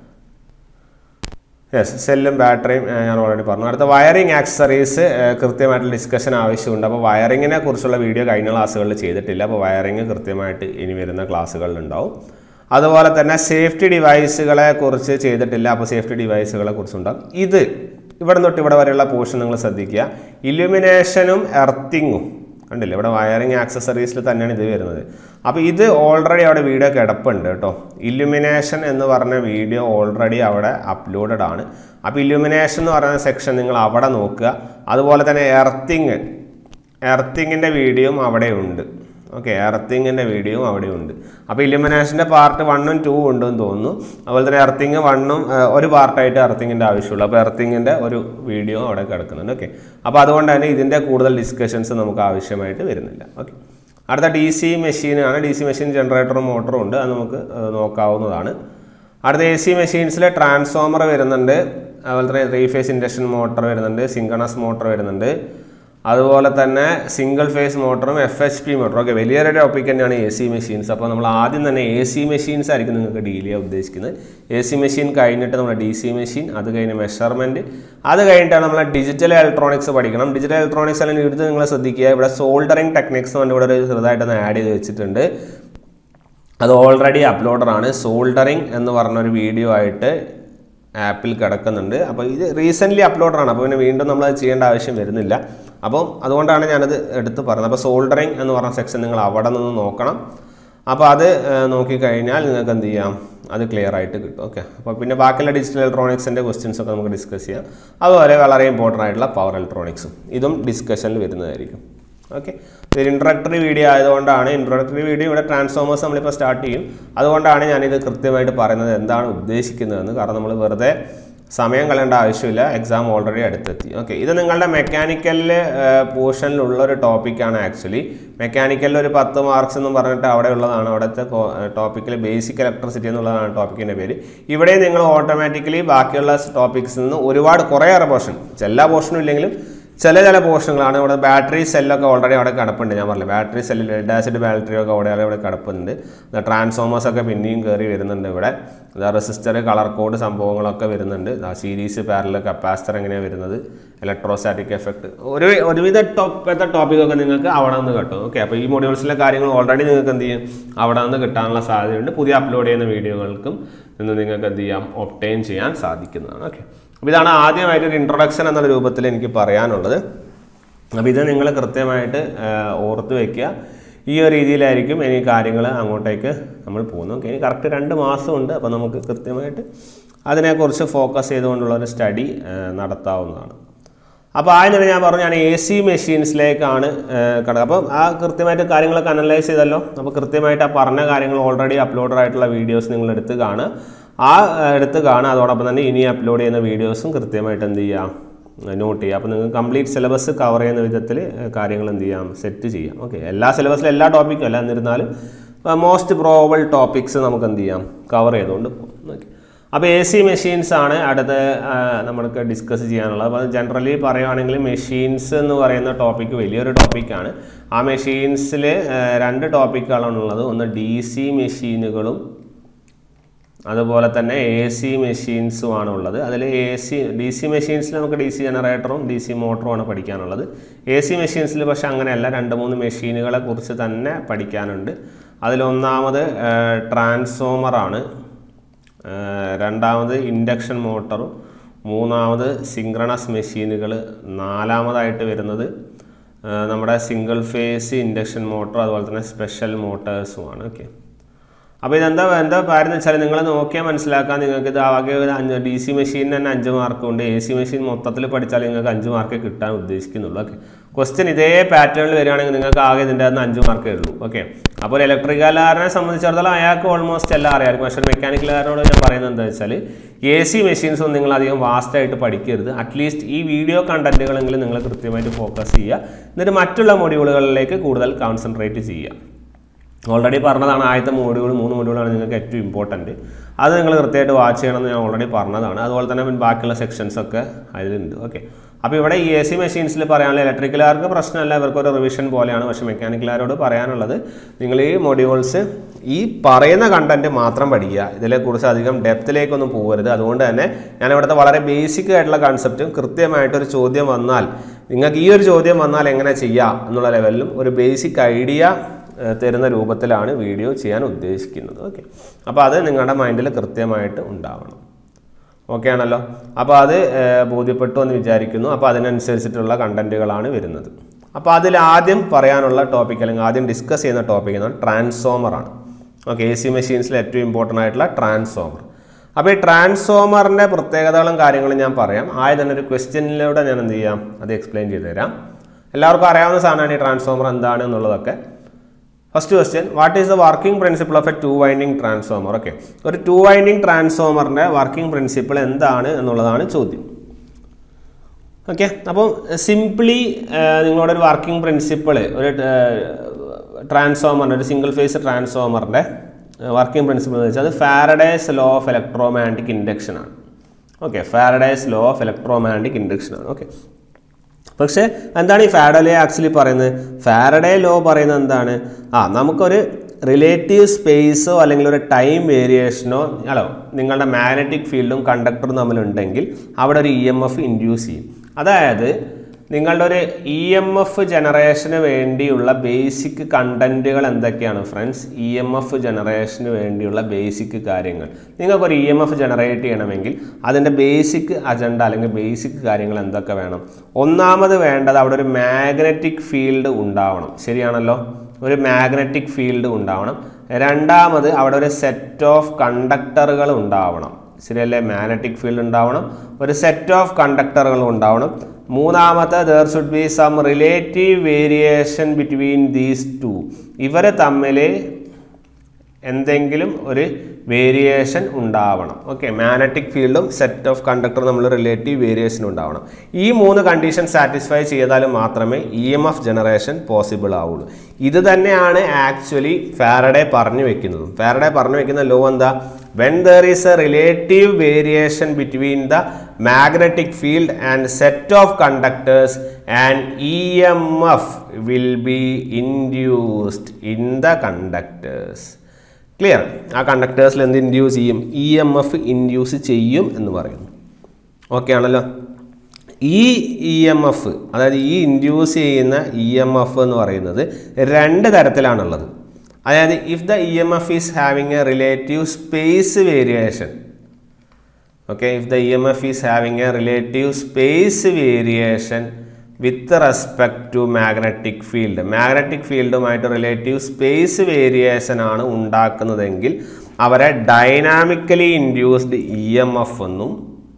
യെസ് സെല്ലും ബാറ്ററിയും ഏഹ്, ഞാൻ ഓൾറെഡി പറഞ്ഞു അടുത്ത വയറിംഗ് ആക്സസറീസ് കൃത്യമായിട്ടുള്ള ഡിസ്കഷൻ ആവശ്യമുണ്ട് അപ്പോൾ വയറിങ്ങിനെ കുറിച്ചുള്ള വീഡിയോ കഴിഞ്ഞ ക്ലാസ്സുകളിൽ ചെയ്തിട്ടില്ല അപ്പോൾ വയറിങ് കൃത്യമായിട്ട് ഇനി വരുന്ന ക്ലാസ്സുകളിൽ ഉണ്ടാവും അതുപോലെ തന്നെ സേഫ്റ്റി ഡിവൈസുകളെ കുറിച്ച് ചെയ്തിട്ടില്ല അപ്പോൾ സേഫ്റ്റി ഡിവൈസുകളെ കുറിച്ചുണ്ടാകും ഇത് ഇവിടെ തൊട്ട് ഇവിടെ വരെയുള്ള പോർഷൻ നിങ്ങൾ ശ്രദ്ധിക്കുക ഇലുമിനേഷനും എർത്തിങ്ങും കണ്ടില്ലേ ഇവിടെ വയറിംഗ് ആക്സസറീസിൽ തന്നെയാണ് ഇത് വരുന്നത് അപ്പോൾ ഇത് ഓൾറെഡി അവിടെ വീഡിയോ കിടപ്പുണ്ട് കേട്ടോ ഇല്ലുമിനേഷൻ എന്ന് പറഞ്ഞ വീഡിയോ ഓൾറെഡി അവിടെ അപ്ലോഡഡ് ആണ് അപ്പോൾ ഇല്ലുമിനേഷൻ എന്ന് പറയുന്ന സെക്ഷൻ നിങ്ങൾ അവിടെ നോക്കുക അതുപോലെ തന്നെ എർത്തിങ് എർത്തിങ്ങിൻ്റെ വീഡിയോയും അവിടെ ഉണ്ട് ഓക്കെ എർത്തിങ്ങിൻ്റെ വീഡിയോയും അവിടെ ഉണ്ട് അപ്പോൾ ഇലുമിനേഷൻ്റെ പാർട്ട് വണ്ണും ടൂ ഉണ്ടെന്ന് തോന്നുന്നു അതുപോലെ തന്നെ എർത്തിങ് വണ്ണും ഒരു പാർട്ടായിട്ട് എർത്തിങ്ങിൻ്റെ ആവശ്യമുള്ളൂ അപ്പോൾ എർത്തിങ്ങിൻ്റെ ഒരു വീഡിയോ അവിടെ കിടക്കുന്നുണ്ട് ഓക്കെ അപ്പോൾ അതുകൊണ്ട് തന്നെ ഇതിൻ്റെ കൂടുതൽ ഡിസ്കഷൻസ് നമുക്ക് ആവശ്യമായിട്ട് വരുന്നില്ല ഓക്കെ അടുത്ത ഡി സി മെഷീനാണ് ഡി സി മെഷീൻ ജനറേറ്ററും മോട്ടറും ഉണ്ട് അത് നമുക്ക് ഏഹ്, നോക്കാവുന്നതാണ് അടുത്ത എ സി മെഷീൻസിൽ ട്രാൻസ്ഫോമർ വരുന്നുണ്ട് അതുപോലെ തന്നെ ത്രീ ഫേസ് ഇൻഡക്ഷൻ മോട്ടർ വരുന്നുണ്ട് സിങ്കണസ് മോട്ടർ വരുന്നുണ്ട് അതുപോലെ തന്നെ സിംഗിൾ ഫേസ് മോട്ടറും എഫ് എച്ച് പി മോട്ടറും ഒക്കെ വലിയൊരു ടോപ്പിക് തന്നെയാണ് എ സി മെഷീൻസ് അപ്പോൾ നമ്മൾ ആദ്യം തന്നെ എ സി മെഷീൻസ് ആയിരിക്കും നിങ്ങൾക്ക് ഡീൽ ചെയ്യാൻ ഉദ്ദേശിക്കുന്നത് എ സി മെഷീൻ കഴിഞ്ഞിട്ട് നമ്മൾ ഡി സി മെഷീൻ അത് കഴിഞ്ഞ് മെഷർമെൻറ്റ് അത് കഴിഞ്ഞിട്ടാണ് നമ്മൾ ഡിജിറ്റൽ ഇലക്ട്രോണിക്സ് പഠിക്കണം ഡിജിറ്റൽ ഇലക്ട്രോണിക്സ് അല്ലെങ്കിൽ എടുത്ത് നിങ്ങൾ ശ്രദ്ധിക്കുക ഇവിടെ സോൾഡറിങ് ടെക്നിക്സ് കൊണ്ട് ഇവിടെ ഒരു ചെറുതായിട്ടൊന്ന് ആഡ് ചെയ്ത് വെച്ചിട്ടുണ്ട് അത് ഓൾറെഡി അപ്ലോഡറാണ് സോൾഡറിങ് എന്ന് പറഞ്ഞൊരു വീഡിയോ ആയിട്ട് ആപ്പിൽ കിടക്കുന്നുണ്ട് അപ്പോൾ ഇത് റീസെൻ്റ്ലി അപ്ലോഡറാണ് അപ്പോൾ പിന്നെ വീണ്ടും നമ്മൾ അത് ചെയ്യേണ്ട ആവശ്യം വരുന്നില്ല അപ്പം അതുകൊണ്ടാണ് ഞാനത് എടുത്ത് പറഞ്ഞത് അപ്പോൾ സോൾഡറിങ് എന്ന് പറഞ്ഞ സെക്ഷൻ നിങ്ങൾ അവിടെ നിന്ന് നോക്കണം അപ്പോൾ അത് ഏഹ്, നോക്കിക്കഴിഞ്ഞാൽ നിങ്ങൾക്ക് എന്ത് ചെയ്യാം അത് ക്ലിയർ ആയിട്ട് കിട്ടും ഓക്കെ അപ്പോൾ പിന്നെ ബാക്കിയുള്ള ഡിജിറ്റൽ ഇലക്ട്രോണിക്സിൻ്റെ ക്വസ്റ്റ്യൻസ് ഒക്കെ നമുക്ക് ഡിസ്കസ് ചെയ്യാം അതുപോലെ വളരെ ഇമ്പോർട്ടൻ്റ് ആയിട്ടുള്ള പവർ ഇലക്ട്രോണിക്സും ഇതും ഡിസ്കഷനിൽ വരുന്നതായിരിക്കും ഓക്കെ ഒരു ഇൻട്രഡക്ടറി വീഡിയോ ആയതുകൊണ്ടാണ് ഇൻട്രഡക്ടറി വീഡിയോ ഇവിടെ ട്രാൻസ്ഫോമേഴ്സ് നമ്മളിപ്പോൾ സ്റ്റാർട്ട് ചെയ്യും അതുകൊണ്ടാണ് ഞാനിത് കൃത്യമായിട്ട് പറയുന്നത് എന്താണ് ഉദ്ദേശിക്കുന്നതെന്ന് കാരണം നമ്മൾ വെറുതെ സമയം കളയേണ്ട ആവശ്യമില്ല എക്സാം ഓൾറെഡി അടുത്തെത്തി ഓക്കെ ഇത് നിങ്ങളുടെ മെക്കാനിക്കലിൽ പോർഷനിലുള്ള ഒരു ടോപ്പിക്കാണ് ആക്ച്വലി മെക്കാനിക്കലിൽ ഒരു പത്ത് മാർക്സ് എന്നും പറഞ്ഞിട്ട് അവിടെ ഉള്ളതാണ് അവിടുത്തെ ടോപ്പിക്കിൽ ബേസിക് ഇലക്ട്രിസിറ്റി എന്നുള്ളതാണ് ടോപ്പിക്കിൻ്റെ പേര് ഇവിടെ നിങ്ങൾ ഓട്ടോമാറ്റിക്കലി ബാക്കിയുള്ള ടോപ്പിക്സിൽ നിന്ന് ഒരുപാട് കുറേയേറെ പോർഷൻ എല്ലാ പോർഷനും ഇല്ലെങ്കിലും ചില ചില പോർഷനുകളാണ് ഇവിടെ ബാറ്ററി സെല്ലൊക്കെ ഓൾറെഡി അവിടെ കിടപ്പുണ്ട് ഞാൻ പറഞ്ഞു ബാറ്ററി സെല്ലിൽ ലെഡ് ആസിഡ് ബാറ്ററി ഒക്കെ അവിടെ അവിടെ കിടപ്പുണ്ട് ട്രാൻസ്ഫോമേഴ്സ് ഒക്കെ പിന്നെയും കയറി വരുന്നുണ്ട് ഇവിടെ റെസിസ്റ്റർ കളർ കോഡ് സംഭവങ്ങളൊക്കെ വരുന്നുണ്ട് സീരീസ് പാരലൽ കപ്പാസിറ്റർ എങ്ങനെയാണ് വരുന്നത് ഇലക്ട്രോസ്റ്റാറ്റിക് എഫക്റ്റ് ഒരു ഒരുവിധ ടോപ്പത്തെ ടോപ്പിക്കൊക്കെ നിങ്ങൾക്ക് അവിടെ നിന്ന് കിട്ടും ഓക്കെ അപ്പോൾ ഈ മൊഡ്യൂൾസിലെ കാര്യങ്ങൾ ഓൾറെഡി നിങ്ങൾക്ക് എന്ത് ചെയ്യും അവിടെ നിന്ന് കിട്ടാനുള്ള സാധ്യതയുണ്ട് പുതിയ അപ്ലോഡ് ചെയ്യുന്ന വീഡിയോകൾക്കും നിന്ന് നിങ്ങൾക്ക് എന്ത് ചെയ്യാം ഒപ്റ്റെയിൻ ചെയ്യാൻ സാധിക്കുന്നതാണ് ഓക്കെ അപ്പോൾ ഇതാണ് ആദ്യമായിട്ട് ഒരു ഇൻട്രൊഡക്ഷൻ എന്നുള്ള രൂപത്തിൽ എനിക്ക് പറയാനുള്ളത് അപ്പോൾ ഇത് നിങ്ങൾ കൃത്യമായിട്ട് ആ, ഓർത്ത് വയ്ക്കുക ഈ ഒരു രീതിയിലായിരിക്കും ഇനി കാര്യങ്ങൾ അങ്ങോട്ടേക്ക് നമ്മൾ പോകുന്നത് ഓക്കെ ഇനി കറക്റ്റ് രണ്ട് മാസമുണ്ട് അപ്പോൾ നമുക്ക് കൃത്യമായിട്ട് അതിനെക്കുറിച്ച് ഫോക്കസ് ചെയ്തുകൊണ്ടുള്ള ഒരു സ്റ്റഡി നടത്താവുന്നതാണ് അപ്പോൾ ആദ്യം തന്നെ ഞാൻ പറഞ്ഞു ഞാൻ എ സി മെഷീൻസിലേക്കാണ് കിടക്കുക അപ്പോൾ ആ കൃത്യമായിട്ട് കാര്യങ്ങളൊക്കെ അനലൈസ് ചെയ്തല്ലോ അപ്പോൾ കൃത്യമായിട്ട് ആ പറഞ്ഞ കാര്യങ്ങൾ ഓൾറെഡി അപ്ലോഡ് ആയിട്ടുള്ള വീഡിയോസ് നിങ്ങൾ എടുത്ത് കാണുക ആ ഏഹ്, എടുത്ത് കാണുക അതോടൊപ്പം തന്നെ ഇനി അപ്ലോഡ് ചെയ്യുന്ന വീഡിയോസും കൃത്യമായിട്ട് എന്ത് ചെയ്യാം നോട്ട് ചെയ്യുക അപ്പോൾ നിങ്ങൾക്ക് കംപ്ലീറ്റ് സിലബസ് കവർ ചെയ്യുന്ന വിധത്തിൽ കാര്യങ്ങൾ എന്ത് ചെയ്യാം സെറ്റ് ചെയ്യാം ഓക്കെ എല്ലാ സിലബസിലും എല്ലാ ടോപ്പിക്കും അല്ല എന്നിരുന്നാലും മോസ്റ്റ് പ്രോബിൾ ടോപ്പിക്സ് നമുക്ക് എന്ത് ചെയ്യാം കവർ ചെയ്തുകൊണ്ട് പോകും ഓക്കെ അപ്പോൾ എ സി മെഷീൻസ് ആണ് അടുത്ത് ആ, നമ്മൾക്ക് ഡിസ്കസ് ചെയ്യാനുള്ളത് അപ്പോൾ ജനറലി പറയുവാണെങ്കിൽ മെഷീൻസ് എന്ന് പറയുന്ന ടോപ്പിക്ക് വലിയൊരു ടോപ്പിക്കാണ് ആ മെഷീൻസിൽ രണ്ട് ടോപ്പിക്കുകളാണ് ഉള്ളത് ഒന്ന് ഡി സി മെഷീനുകളും അതുപോലെ തന്നെ എ സി മെഷീൻസുമാണ് ഉള്ളത് അതിൽ എ സി ഡി സി മെഷീൻസിൽ നമുക്ക് ഡി സി ജനറേറ്ററും ഡി സി മോട്ടറുമാണ് പഠിക്കാനുള്ളത് എ സി മെഷീൻസിൽ പക്ഷേ അങ്ങനെയല്ല രണ്ട് മൂന്ന് മെഷീനുകളെ കുറിച്ച് തന്നെ പഠിക്കാനുണ്ട് അതിലൊന്നാമത് ട്രാൻസ്ഫോമറാണ് രണ്ടാമത് ഇൻഡക്ഷൻ മോട്ടറും മൂന്നാമത് സിങ്ക്രണസ് മെഷീനുകൾ നാലാമതായിട്ട് വരുന്നത് ആ, നമ്മുടെ സിംഗിൾ ഫേസ് ഇൻഡക്ഷൻ മോട്ടർ അതുപോലെ തന്നെ സ്പെഷ്യൽ മോട്ടേഴ്സുമാണ് ഓക്കെ അപ്പോൾ ഇതെന്താ എന്താ കാര്യം എന്ന് വെച്ചാൽ നിങ്ങൾ നോക്കിയാൽ മനസ്സിലാക്കാൻ നിങ്ങൾക്ക് ഇത് ആകെ ഒരു അഞ്ച് ഡി സി മെഷീനിന് തന്നെ അഞ്ച് മാർക്ക് ഉണ്ട് എ സി മെഷീൻ മൊത്തത്തിൽ പഠിച്ചാൽ നിങ്ങൾക്ക് അഞ്ച് മാർക്ക് കിട്ടാൻ ഉദ്ദേശിക്കുന്നുള്ളൂ ഓക്കെ ക്വസ്റ്റ്യൻ ഇതേ പാറ്റേണിൽ വരികയാണെങ്കിൽ നിങ്ങൾക്ക് ആകെ ഇതിൻ്റെ അകത്ത് അഞ്ച് മാർക്കേ ഉള്ളൂ ഓക്കെ അപ്പോൾ ഇലക്ട്രിക്കലുകാരനെ സംബന്ധിച്ചിടത്തോളം അയാൾക്ക് ഓൾമോസ്റ്റ് എല്ലാം അറിയാമായിരിക്കും പക്ഷേ മെക്കാനിക്കലുകാരോട് ഞാൻ പറയുന്നത് എന്താ വെച്ചാൽ എ സി മെഷീൻസ് ഒന്നും നിങ്ങൾ അധികം വാസ്റ്റായിട്ട് പഠിക്കരുത് അറ്റ്ലീസ്റ്റ് ഈ വീഡിയോ കണ്ടന്റുകളെങ്കിലും നിങ്ങൾ കൃത്യമായിട്ട് ഫോക്കസ് ചെയ്യുക എന്നിട്ട് മറ്റുള്ള മൊഡ്യൂളുകളിലേക്ക് കൂടുതൽ കോൺസെൻട്രേറ്റ് ചെയ്യുക ഓൾറെഡി പറഞ്ഞതാണ് ആദ്യത്തെ മോഡ്യൂൾ മൂന്ന് മോഡ്യൂളാണ് നിങ്ങൾക്ക് ഏറ്റവും ഇമ്പോർട്ടൻറ്റ് അത് നിങ്ങൾ കൃത്യമായിട്ട് വാച്ച് ചെയ്യണമെന്ന് ഞാൻ ഓൾറെഡി പറഞ്ഞതാണ് അതുപോലെ തന്നെ പിന്നെ ബാക്കിയുള്ള സെക്ഷൻസ് ഒക്കെ അതിലുണ്ട് ഓക്കെ അപ്പോൾ ഇവിടെ ഈ എ സി മെഷീൻസിൽ പറയാനുള്ള ഇലക്ട്രിക്കലുകാർക്ക് പ്രശ്നമല്ല ഇവർക്ക് ഒരു റിവിഷൻ പോലെയാണ് പക്ഷേ മെക്കാനിക്കലുകാരോട് പറയാനുള്ളത് നിങ്ങൾ ഈ മൊഡ്യൂൾസ് ഈ പറയുന്ന കണ്ടന്റ് മാത്രം പഠിക്കുക ഇതിനെക്കുറിച്ച് അധികം ഡെപ്തിലേക്കൊന്നും പോകരുത് അതുകൊണ്ട് തന്നെ ഞാൻ ഇവിടുത്തെ വളരെ ബേസിക് ആയിട്ടുള്ള കൺസെപ്റ്റും കൃത്യമായിട്ടൊരു ചോദ്യം വന്നാൽ നിങ്ങൾക്ക് ഈ ഒരു ചോദ്യം വന്നാൽ എങ്ങനെ ചെയ്യാം എന്നുള്ള ലെവലിലും ഒരു ബേസിക് ഐഡിയ ഏഹ് തരുന്ന രൂപത്തിലാണ് വീഡിയോ ചെയ്യാൻ ഉദ്ദേശിക്കുന്നത് ഓക്കെ അപ്പോൾ അത് നിങ്ങളുടെ മൈൻഡിൽ കൃത്യമായിട്ട് ഉണ്ടാവണം ഓക്കെ ആണല്ലോ അപ്പോൾ അത് ഏഹ് ബോധ്യപ്പെട്ടു എന്ന് വിചാരിക്കുന്നു അപ്പോൾ അതിനനുസരിച്ചിട്ടുള്ള കണ്ടന്റുകളാണ് വരുന്നത് അപ്പോൾ അതിൽ ആദ്യം പറയാനുള്ള ടോപ്പിക് അല്ലെങ്കിൽ ആദ്യം ഡിസ്കസ് ചെയ്യുന്ന ടോപ്പിക് എന്ന് ട്രാൻസ്ഫോമറാണ് ഓക്കെ എ സി മെഷീൻസിൽ ഏറ്റവും ഇമ്പോർട്ടൻ്റ് ആയിട്ടുള്ള ട്രാൻസ്ഫോമർ അപ്പോൾ ഈ ട്രാൻസ്ഫോമറിൻ്റെ പ്രത്യേകതകളും കാര്യങ്ങളും ഞാൻ പറയാം ആദ്യം തന്നെ ഒരു ക്വസ്റ്റ്യനിലൂടെ ഞാൻ എന്ത് ചെയ്യാം അത് എക്സ്പ്ലെയിൻ ചെയ്ത് തരാം എല്ലാവർക്കും അറിയാവുന്ന സാധനമാണ് ഈ ട്രാൻസ്ഫോമർ എന്താണ് എന്നുള്ളതൊക്കെ first question what is the working principle of a two winding transformer okay ഒരു ടു വൈൻഡിങ് ട്രാൻസ്ഫോമറിൻ്റെ വർക്കിംഗ് പ്രിൻസിപ്പിൾ എന്താണ് എന്നുള്ളതാണ് ചോദ്യം ഓക്കെ അപ്പം സിംപ്ലി നിങ്ങളുടെ ഒരു വർക്കിംഗ് പ്രിൻസിപ്പിൾ ഒരു ട്രാൻസ്ഫോമറിൻ്റെ ഒരു സിംഗിൾ ഫേസ് ട്രാൻസ്ഫോമറിൻ്റെ വർക്കിംഗ് പ്രിൻസിപ്പിൾ എന്ന് വെച്ചാൽ അത് Faraday's law of electromagnetic induction ആണ് okay Faraday's law of electromagnetic induction ആണ് ഓക്കെ പക്ഷേ എന്താണ് ഈ ഫാരഡേ ആക്ച്വലി പറയുന്നത് ഫാരഡേ ലോ പറയുന്നത് എന്താണ് ആ നമുക്കൊരു റിലേറ്റീവ് സ്പേസോ അല്ലെങ്കിൽ ഒരു ടൈം വേരിയേഷനോ അല്ലോ നിങ്ങളുടെ മാഗ്നറ്റിക് ഫീൽഡും കണ്ടക്ടറും തമ്മിലുണ്ടെങ്കിൽ അവിടെ ഒരു ഇ എം എഫ് ഇൻഡ്യൂസ് ചെയ്യും അതായത് നിങ്ങളുടെ ഒരു ഇ എം എഫ് ജനറേഷന് വേണ്ടിയുള്ള ബേസിക് കണ്ടന്റുകൾ എന്തൊക്കെയാണ് ഫ്രണ്ട്സ് ഇ എം എഫ് ജനറേഷന് വേണ്ടിയുള്ള ബേസിക് കാര്യങ്ങൾ നിങ്ങൾക്കൊരു ഇ എം എഫ് ജനറേറ്റ് ചെയ്യണമെങ്കിൽ അതിൻ്റെ ബേസിക് അജണ്ട അല്ലെങ്കിൽ ബേസിക് കാര്യങ്ങൾ എന്തൊക്കെ വേണം ഒന്നാമത് വേണ്ടത് അവിടെ ഒരു മാഗ്നറ്റിക് ഫീൽഡ് ഉണ്ടാവണം ശരിയാണല്ലോ ഒരു മാഗ്നറ്റിക് ഫീൽഡ് ഉണ്ടാവണം രണ്ടാമത് അവിടെ ഒരു സെറ്റ് ഓഫ് കണ്ടക്ടറുകൾ ഉണ്ടാവണം ശരിയല്ലേ മാഗ്നറ്റിക് ഫീൽഡ് ഉണ്ടാവണം ഒരു സെറ്റ് ഓഫ് കണ്ടക്ടറുകൾ ഉണ്ടാവണം മൂന്നാമത്തെ there should be some relative variation between these two ഇവർ തമ്മിൽ എന്തെങ്കിലും ഒരു വേരിയേഷൻ ഉണ്ടാവണം ഓക്കെ മാഗ്നറ്റിക് ഫീൽഡും സെറ്റ് ഓഫ് കണ്ടക്ടർ നമ്മൾ റിലേറ്റീവ് വേരിയേഷൻ ഉണ്ടാവണം ഈ മൂന്ന് കണ്ടീഷൻ സാറ്റിസ്ഫൈ ചെയ്താൽ മാത്രമേ E M F generation possible ആവുള്ളൂ ഇത് തന്നെയാണ് ആക്ച്വലി ഫാരഡേ പറഞ്ഞു വെക്കുന്നതും ഫാരഡേ പറഞ്ഞു വെക്കുന്ന ലോ എന്താ when there is a relative variation between the magnetic field and set of conductors and E M F will be induced in the conductors clear ആ കണ്ടക്ടേഴ്സിൽ എന്ത് ഇൻഡ്യൂസ് ചെയ്യും ഇ എം എഫ് ഇൻഡ്യൂസ് ചെയ്യും എന്ന് പറയുന്നു ഓക്കെ ആണല്ലോ ഈ ഇ എം എഫ് അതായത് ഈ ഇൻഡ്യൂസ് ചെയ്യുന്ന ഇ എം എഫ് എന്ന് പറയുന്നത് രണ്ട് തരത്തിലാണുള്ളത് അതായത് if the E M F is having a relative space variation okay if the emf is having a relative space variation with respect to magnetic field magnetic ഫീൽഡുമായിട്ട് റിലേറ്റീവ് സ്പേസ് വേരിയേഷൻ ആണ് ഉണ്ടാക്കുന്നതെങ്കിൽ അവരെ dynamically induced E M F എന്നും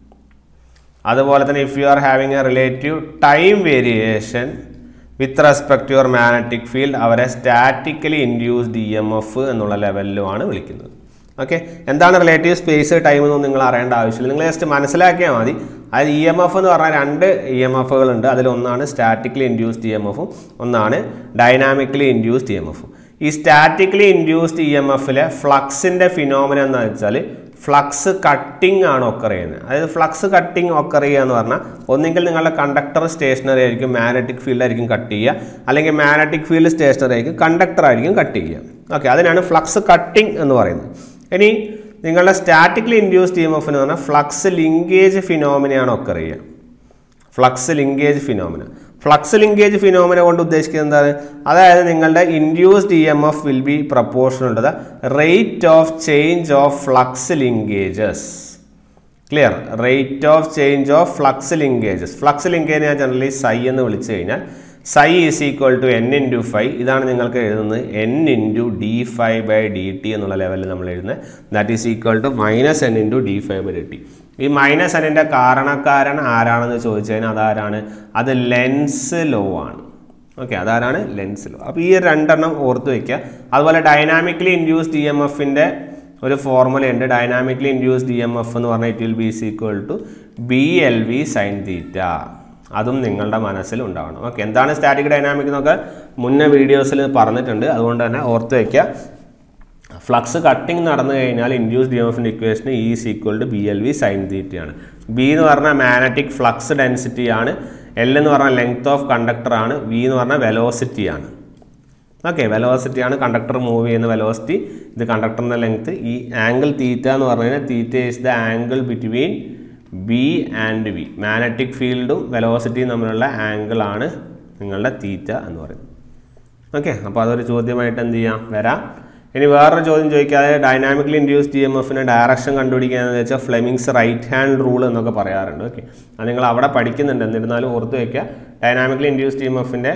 അതുപോലെ തന്നെ if you are having a relative time variation with respect to your magnetic field അവരെ statically induced E M F എന്നുള്ള ലെവലിലുമാണ് വിളിക്കുന്നത് ഓക്കെ എന്താണ് റിലേറ്റീവ് സ്പേസ് ടൈം എന്നൊന്നും നിങ്ങൾ അറിയേണ്ട ആവശ്യമില്ല നിങ്ങൾ ജസ്റ്റ് മനസ്സിലാക്കിയാൽ മതി അത് ഇ എം എഫ് എന്ന് പറഞ്ഞാൽ രണ്ട് ഇ എം എഫുകളുണ്ട് അതിലൊന്നാണ് സ്റ്റാറ്റിക്കലി ഇൻഡ്യൂസ്ഡ് ഇ എം എഫും ഒന്നാണ് ഡൈനാമിക്കലി ഇൻഡ്യൂസ്ഡ് ഇ എം എഫും ഈ സ്റ്റാറ്റിക്കലി ഇൻഡ്യൂസ്ഡ് ഇ എം എഫിലെ ഫ്ലക്സിൻ്റെ ഫിനോമിന എന്ന് വെച്ചാൽ ഫ്ലക്സ് കട്ടിംഗ് ആണ് ഒക്കർ ചെയ്യുന്നത് അതായത് ഫ്ലക്സ് കട്ടിംഗ് ഒക്കർ ചെയ്യുക എന്ന് പറഞ്ഞാൽ ഒന്നുകിൽ നിങ്ങളുടെ കണ്ടക്ടർ സ്റ്റേഷനറി ആയിരിക്കും മാഗ്നറ്റിക് ഫീൽഡ് ആയിരിക്കും കട്ട് ചെയ്യുക അല്ലെങ്കിൽ മാഗ്നറ്റിക് ഫീൽഡ് സ്റ്റേഷനറി ആയിരിക്കും കണ്ടക്ടർ ആയിരിക്കും കട്ട് ചെയ്യുക ഓക്കെ അതിനാണ് ഫ്ലക്സ് കട്ടിംഗ് എന്ന് പറയുന്നത് ഇനി നിങ്ങളുടെ statically induced E M F എന്ന് പറഞ്ഞാൽ ഫ്ലക്സ് ലിങ്കേജ് ഫിനോമിനയാണ് ഒക്കർ ചെയ്യുക flux linkage phenomena flux linkage phenomena കൊണ്ട് ഉദ്ദേശിക്കുന്നത് എന്താണ് അതായത് നിങ്ങളുടെ induced E M F will be proportional to the rate of change of flux linkages clear rate of change of flux linkages flux linkage ഞാൻ ജനറലി സൈ എന്ന് വിളിച്ചു കഴിഞ്ഞാൽ psi is equal to N into phi ഇതാണ് നിങ്ങൾക്ക് എഴുതുന്നത് N into D phi by D T എന്നുള്ള ലെവലിൽ നമ്മൾ എഴുതുന്നത് that is equal to minus N into D phi by D T ഈ മൈനസ് എന്നിൻ്റെ കാരണക്കാരൻ ആരാണെന്ന് ചോദിച്ചു കഴിഞ്ഞാൽ അതാരാണ് അത് ലെൻസ് ലോ ആണ് ഓക്കെ അതാരാണ് ലെൻസ് ലോ അപ്പോൾ ഈ രണ്ടെണ്ണം ഓർത്ത് വയ്ക്കുക അതുപോലെ ഡൈനാമിക്കലി ഇൻഡ്യൂസ്ഡ് ഇ എം എഫിൻ്റെ ഒരു ഫോർമുലയുണ്ട് dynamically induced E M F എന്ന് പറഞ്ഞാൽ it will be is equal to B L V sine theta അതും നിങ്ങളുടെ മനസ്സിൽ ഉണ്ടാവണം ഓക്കെ എന്താണ് സ്റ്റാറ്റിക് ഡൈനാമിക് എന്നൊക്കെ മുന്നേ വീഡിയോസിൽ പറഞ്ഞിട്ടുണ്ട് അതുകൊണ്ട് തന്നെ ഓർത്ത് വയ്ക്കുക ഫ്ലക്സ് കട്ടിംഗ് നടന്നു കഴിഞ്ഞാൽ ഇൻഡ്യൂസ് ഡി എഫിൻ്റെ equation is equal to B L V sine തീറ്റയാണ് ബി എന്ന് പറഞ്ഞാൽ മാഗ്നറ്റിക് ഫ്ലക്സ് ഡെൻസിറ്റി ആണ് എൽ എന്ന് പറഞ്ഞാൽ ലെങ്ത് ഓഫ് കണ്ടക്ടർ ആണ് വി എന്ന് പറഞ്ഞാൽ വെലോസിറ്റി ആണ് ഓക്കെ വെലോസിറ്റി ആണ് കണ്ടക്ടർ മൂവ് ചെയ്യുന്ന വെലോസിറ്റി ഇത് കണ്ടക്ടറിൻ്റെ ലെങ്ത് ഈ ആംഗിൾ തീറ്റ എന്ന് പറഞ്ഞു കഴിഞ്ഞാൽ theta is the angle between B and V magnetic ഫീൽഡും വെലോസിറ്റിയും തമ്മിലുള്ള ആംഗിൾ ആണ് നിങ്ങളുടെ തീറ്റ എന്ന് പറയുന്നത് ഓക്കെ അപ്പോൾ അതൊരു ചോദ്യമായിട്ട് എന്ത് ചെയ്യാം വരാം ഇനി വേറൊരു ചോദ്യം ചോദിക്കാതെ ഡൈനാമിക്കലി ഇൻഡ്യൂസ് ഡി എം എഫിന് ഡയറക്ഷൻ കണ്ടുപിടിക്കുകയെന്ന് വെച്ചാൽ ഫ്ലെമിങ്സ് റൈറ്റ് ഹാൻഡ് റൂൾ എന്നൊക്കെ പറയാറുണ്ട് ഓക്കെ അത് നിങ്ങൾ അവിടെ പഠിക്കുന്നുണ്ട് എന്നിരുന്നാലും ഓർത്ത് വയ്ക്കുക ഡൈനാമിക്കലി ഇൻഡ്യൂസ് ഡി എം എഫിൻ്റെ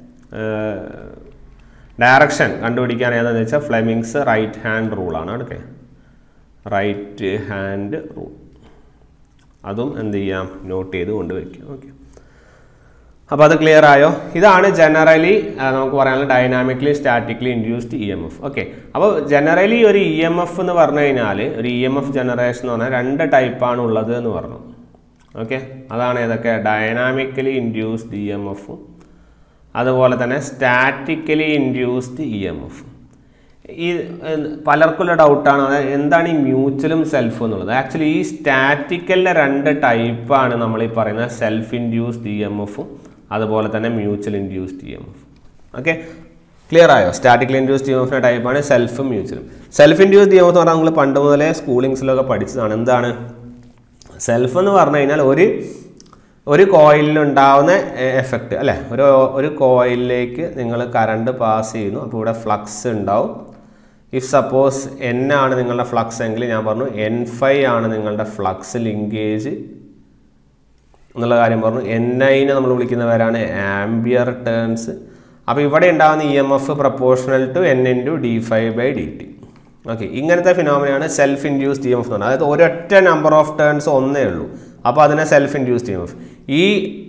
ഡയറക്ഷൻ കണ്ടുപിടിക്കാൻ ഏതാണെന്ന് വെച്ചാൽ ഫ്ലെമിങ്സ് റൈറ്റ് ഹാൻഡ് റൂളാണ് ഓക്കെ റൈറ്റ് ഹാൻഡ് റൂൾ അതും എന്ത് ചെയ്യാം നോട്ട് ചെയ്ത് കൊണ്ടുവയ്ക്കുക ഓക്കെ അപ്പോൾ അത് ക്ലിയർ ആയോ ഇതാണ് ജനറലി നമുക്ക് പറയാനുള്ള dynamically statically induced E M F okay അപ്പോൾ ജനറലി ഒരു ഇ എം എഫ് എന്ന് പറഞ്ഞു കഴിഞ്ഞാൽ ഒരു ഇ എം എഫ് ജനറേഷൻ എന്ന് പറഞ്ഞാൽ രണ്ട് ടൈപ്പാണ് ഉള്ളത് എന്ന് പറഞ്ഞു ഓക്കെ അതാണ് ഏതൊക്കെ ഡൈനാമിക്കലി ഇൻഡ്യൂസ്ഡ് ഇ എം എഫും അതുപോലെ തന്നെ statically induced E M F ഈ ഏഹ്, പലർക്കുള്ള ഡൗട്ടാണ് അതായത് എന്താണ് ഈ മ്യൂച്വലും സെൽഫും എന്നുള്ളത് ആക്ച്വലി ഈ സ്റ്റാറ്റിക്കലിൻ്റെ രണ്ട് ടൈപ്പാണ് നമ്മൾ ഈ പറയുന്ന സെൽഫ് ഇൻഡ്യൂസ്ഡ് ഇ എം എഫും അതുപോലെ തന്നെ mutual induced E M F okay clear ആയോ സ്റ്റാറ്റിക്കൽ ഇൻഡ്യൂസ്ഡ് ഇ എം എഫിൻ്റെ ടൈപ്പാണ് സെൽഫും മ്യൂച്വലും self induced E M F എന്ന് പറഞ്ഞാൽ നമ്മൾ പണ്ട് മുതലേ സ്കൂളിങ്സിലൊക്കെ പഠിച്ചതാണ് എന്താണ് സെൽഫ് എന്ന് പറഞ്ഞു കഴിഞ്ഞാൽ ഒരു ഒരു കോയിലിൽ ഉണ്ടാവുന്ന എഫക്റ്റ് അല്ലേ ഒരു ഒരു കോയിലിലേക്ക് നിങ്ങൾ കറണ്ട് പാസ് ചെയ്യുന്നു അപ്പോൾ ഇവിടെ ഫ്ലക്സ് ഉണ്ടാവും ഇഫ് സപ്പോസ് എൻ ആണ് നിങ്ങളുടെ ഫ്ലക്സ് എങ്കിൽ ഞാൻ പറഞ്ഞു എൻ ഫൈവ് ആണ് നിങ്ങളുടെ ഫ്ലക്സ് ലിങ്കേജ് എന്നുള്ള കാര്യം പറഞ്ഞു എൻ ഐനെ നമ്മൾ വിളിക്കുന്ന പേരാണ് ആംബിയർ ടേൺസ് അപ്പോൾ ഇവിടെ ഉണ്ടാകുന്ന E M F proportional to N into D phi by D T okay ഇങ്ങനത്തെ ഫിനോമിനാണ് self induced E M F എന്ന് പറയുന്നത് അതായത് ഒരൊറ്റ നമ്പർ ഓഫ് ടേൺസ് ഒന്നേ ഉള്ളൂ അപ്പോൾ അതിനെ self induced E M F ഈ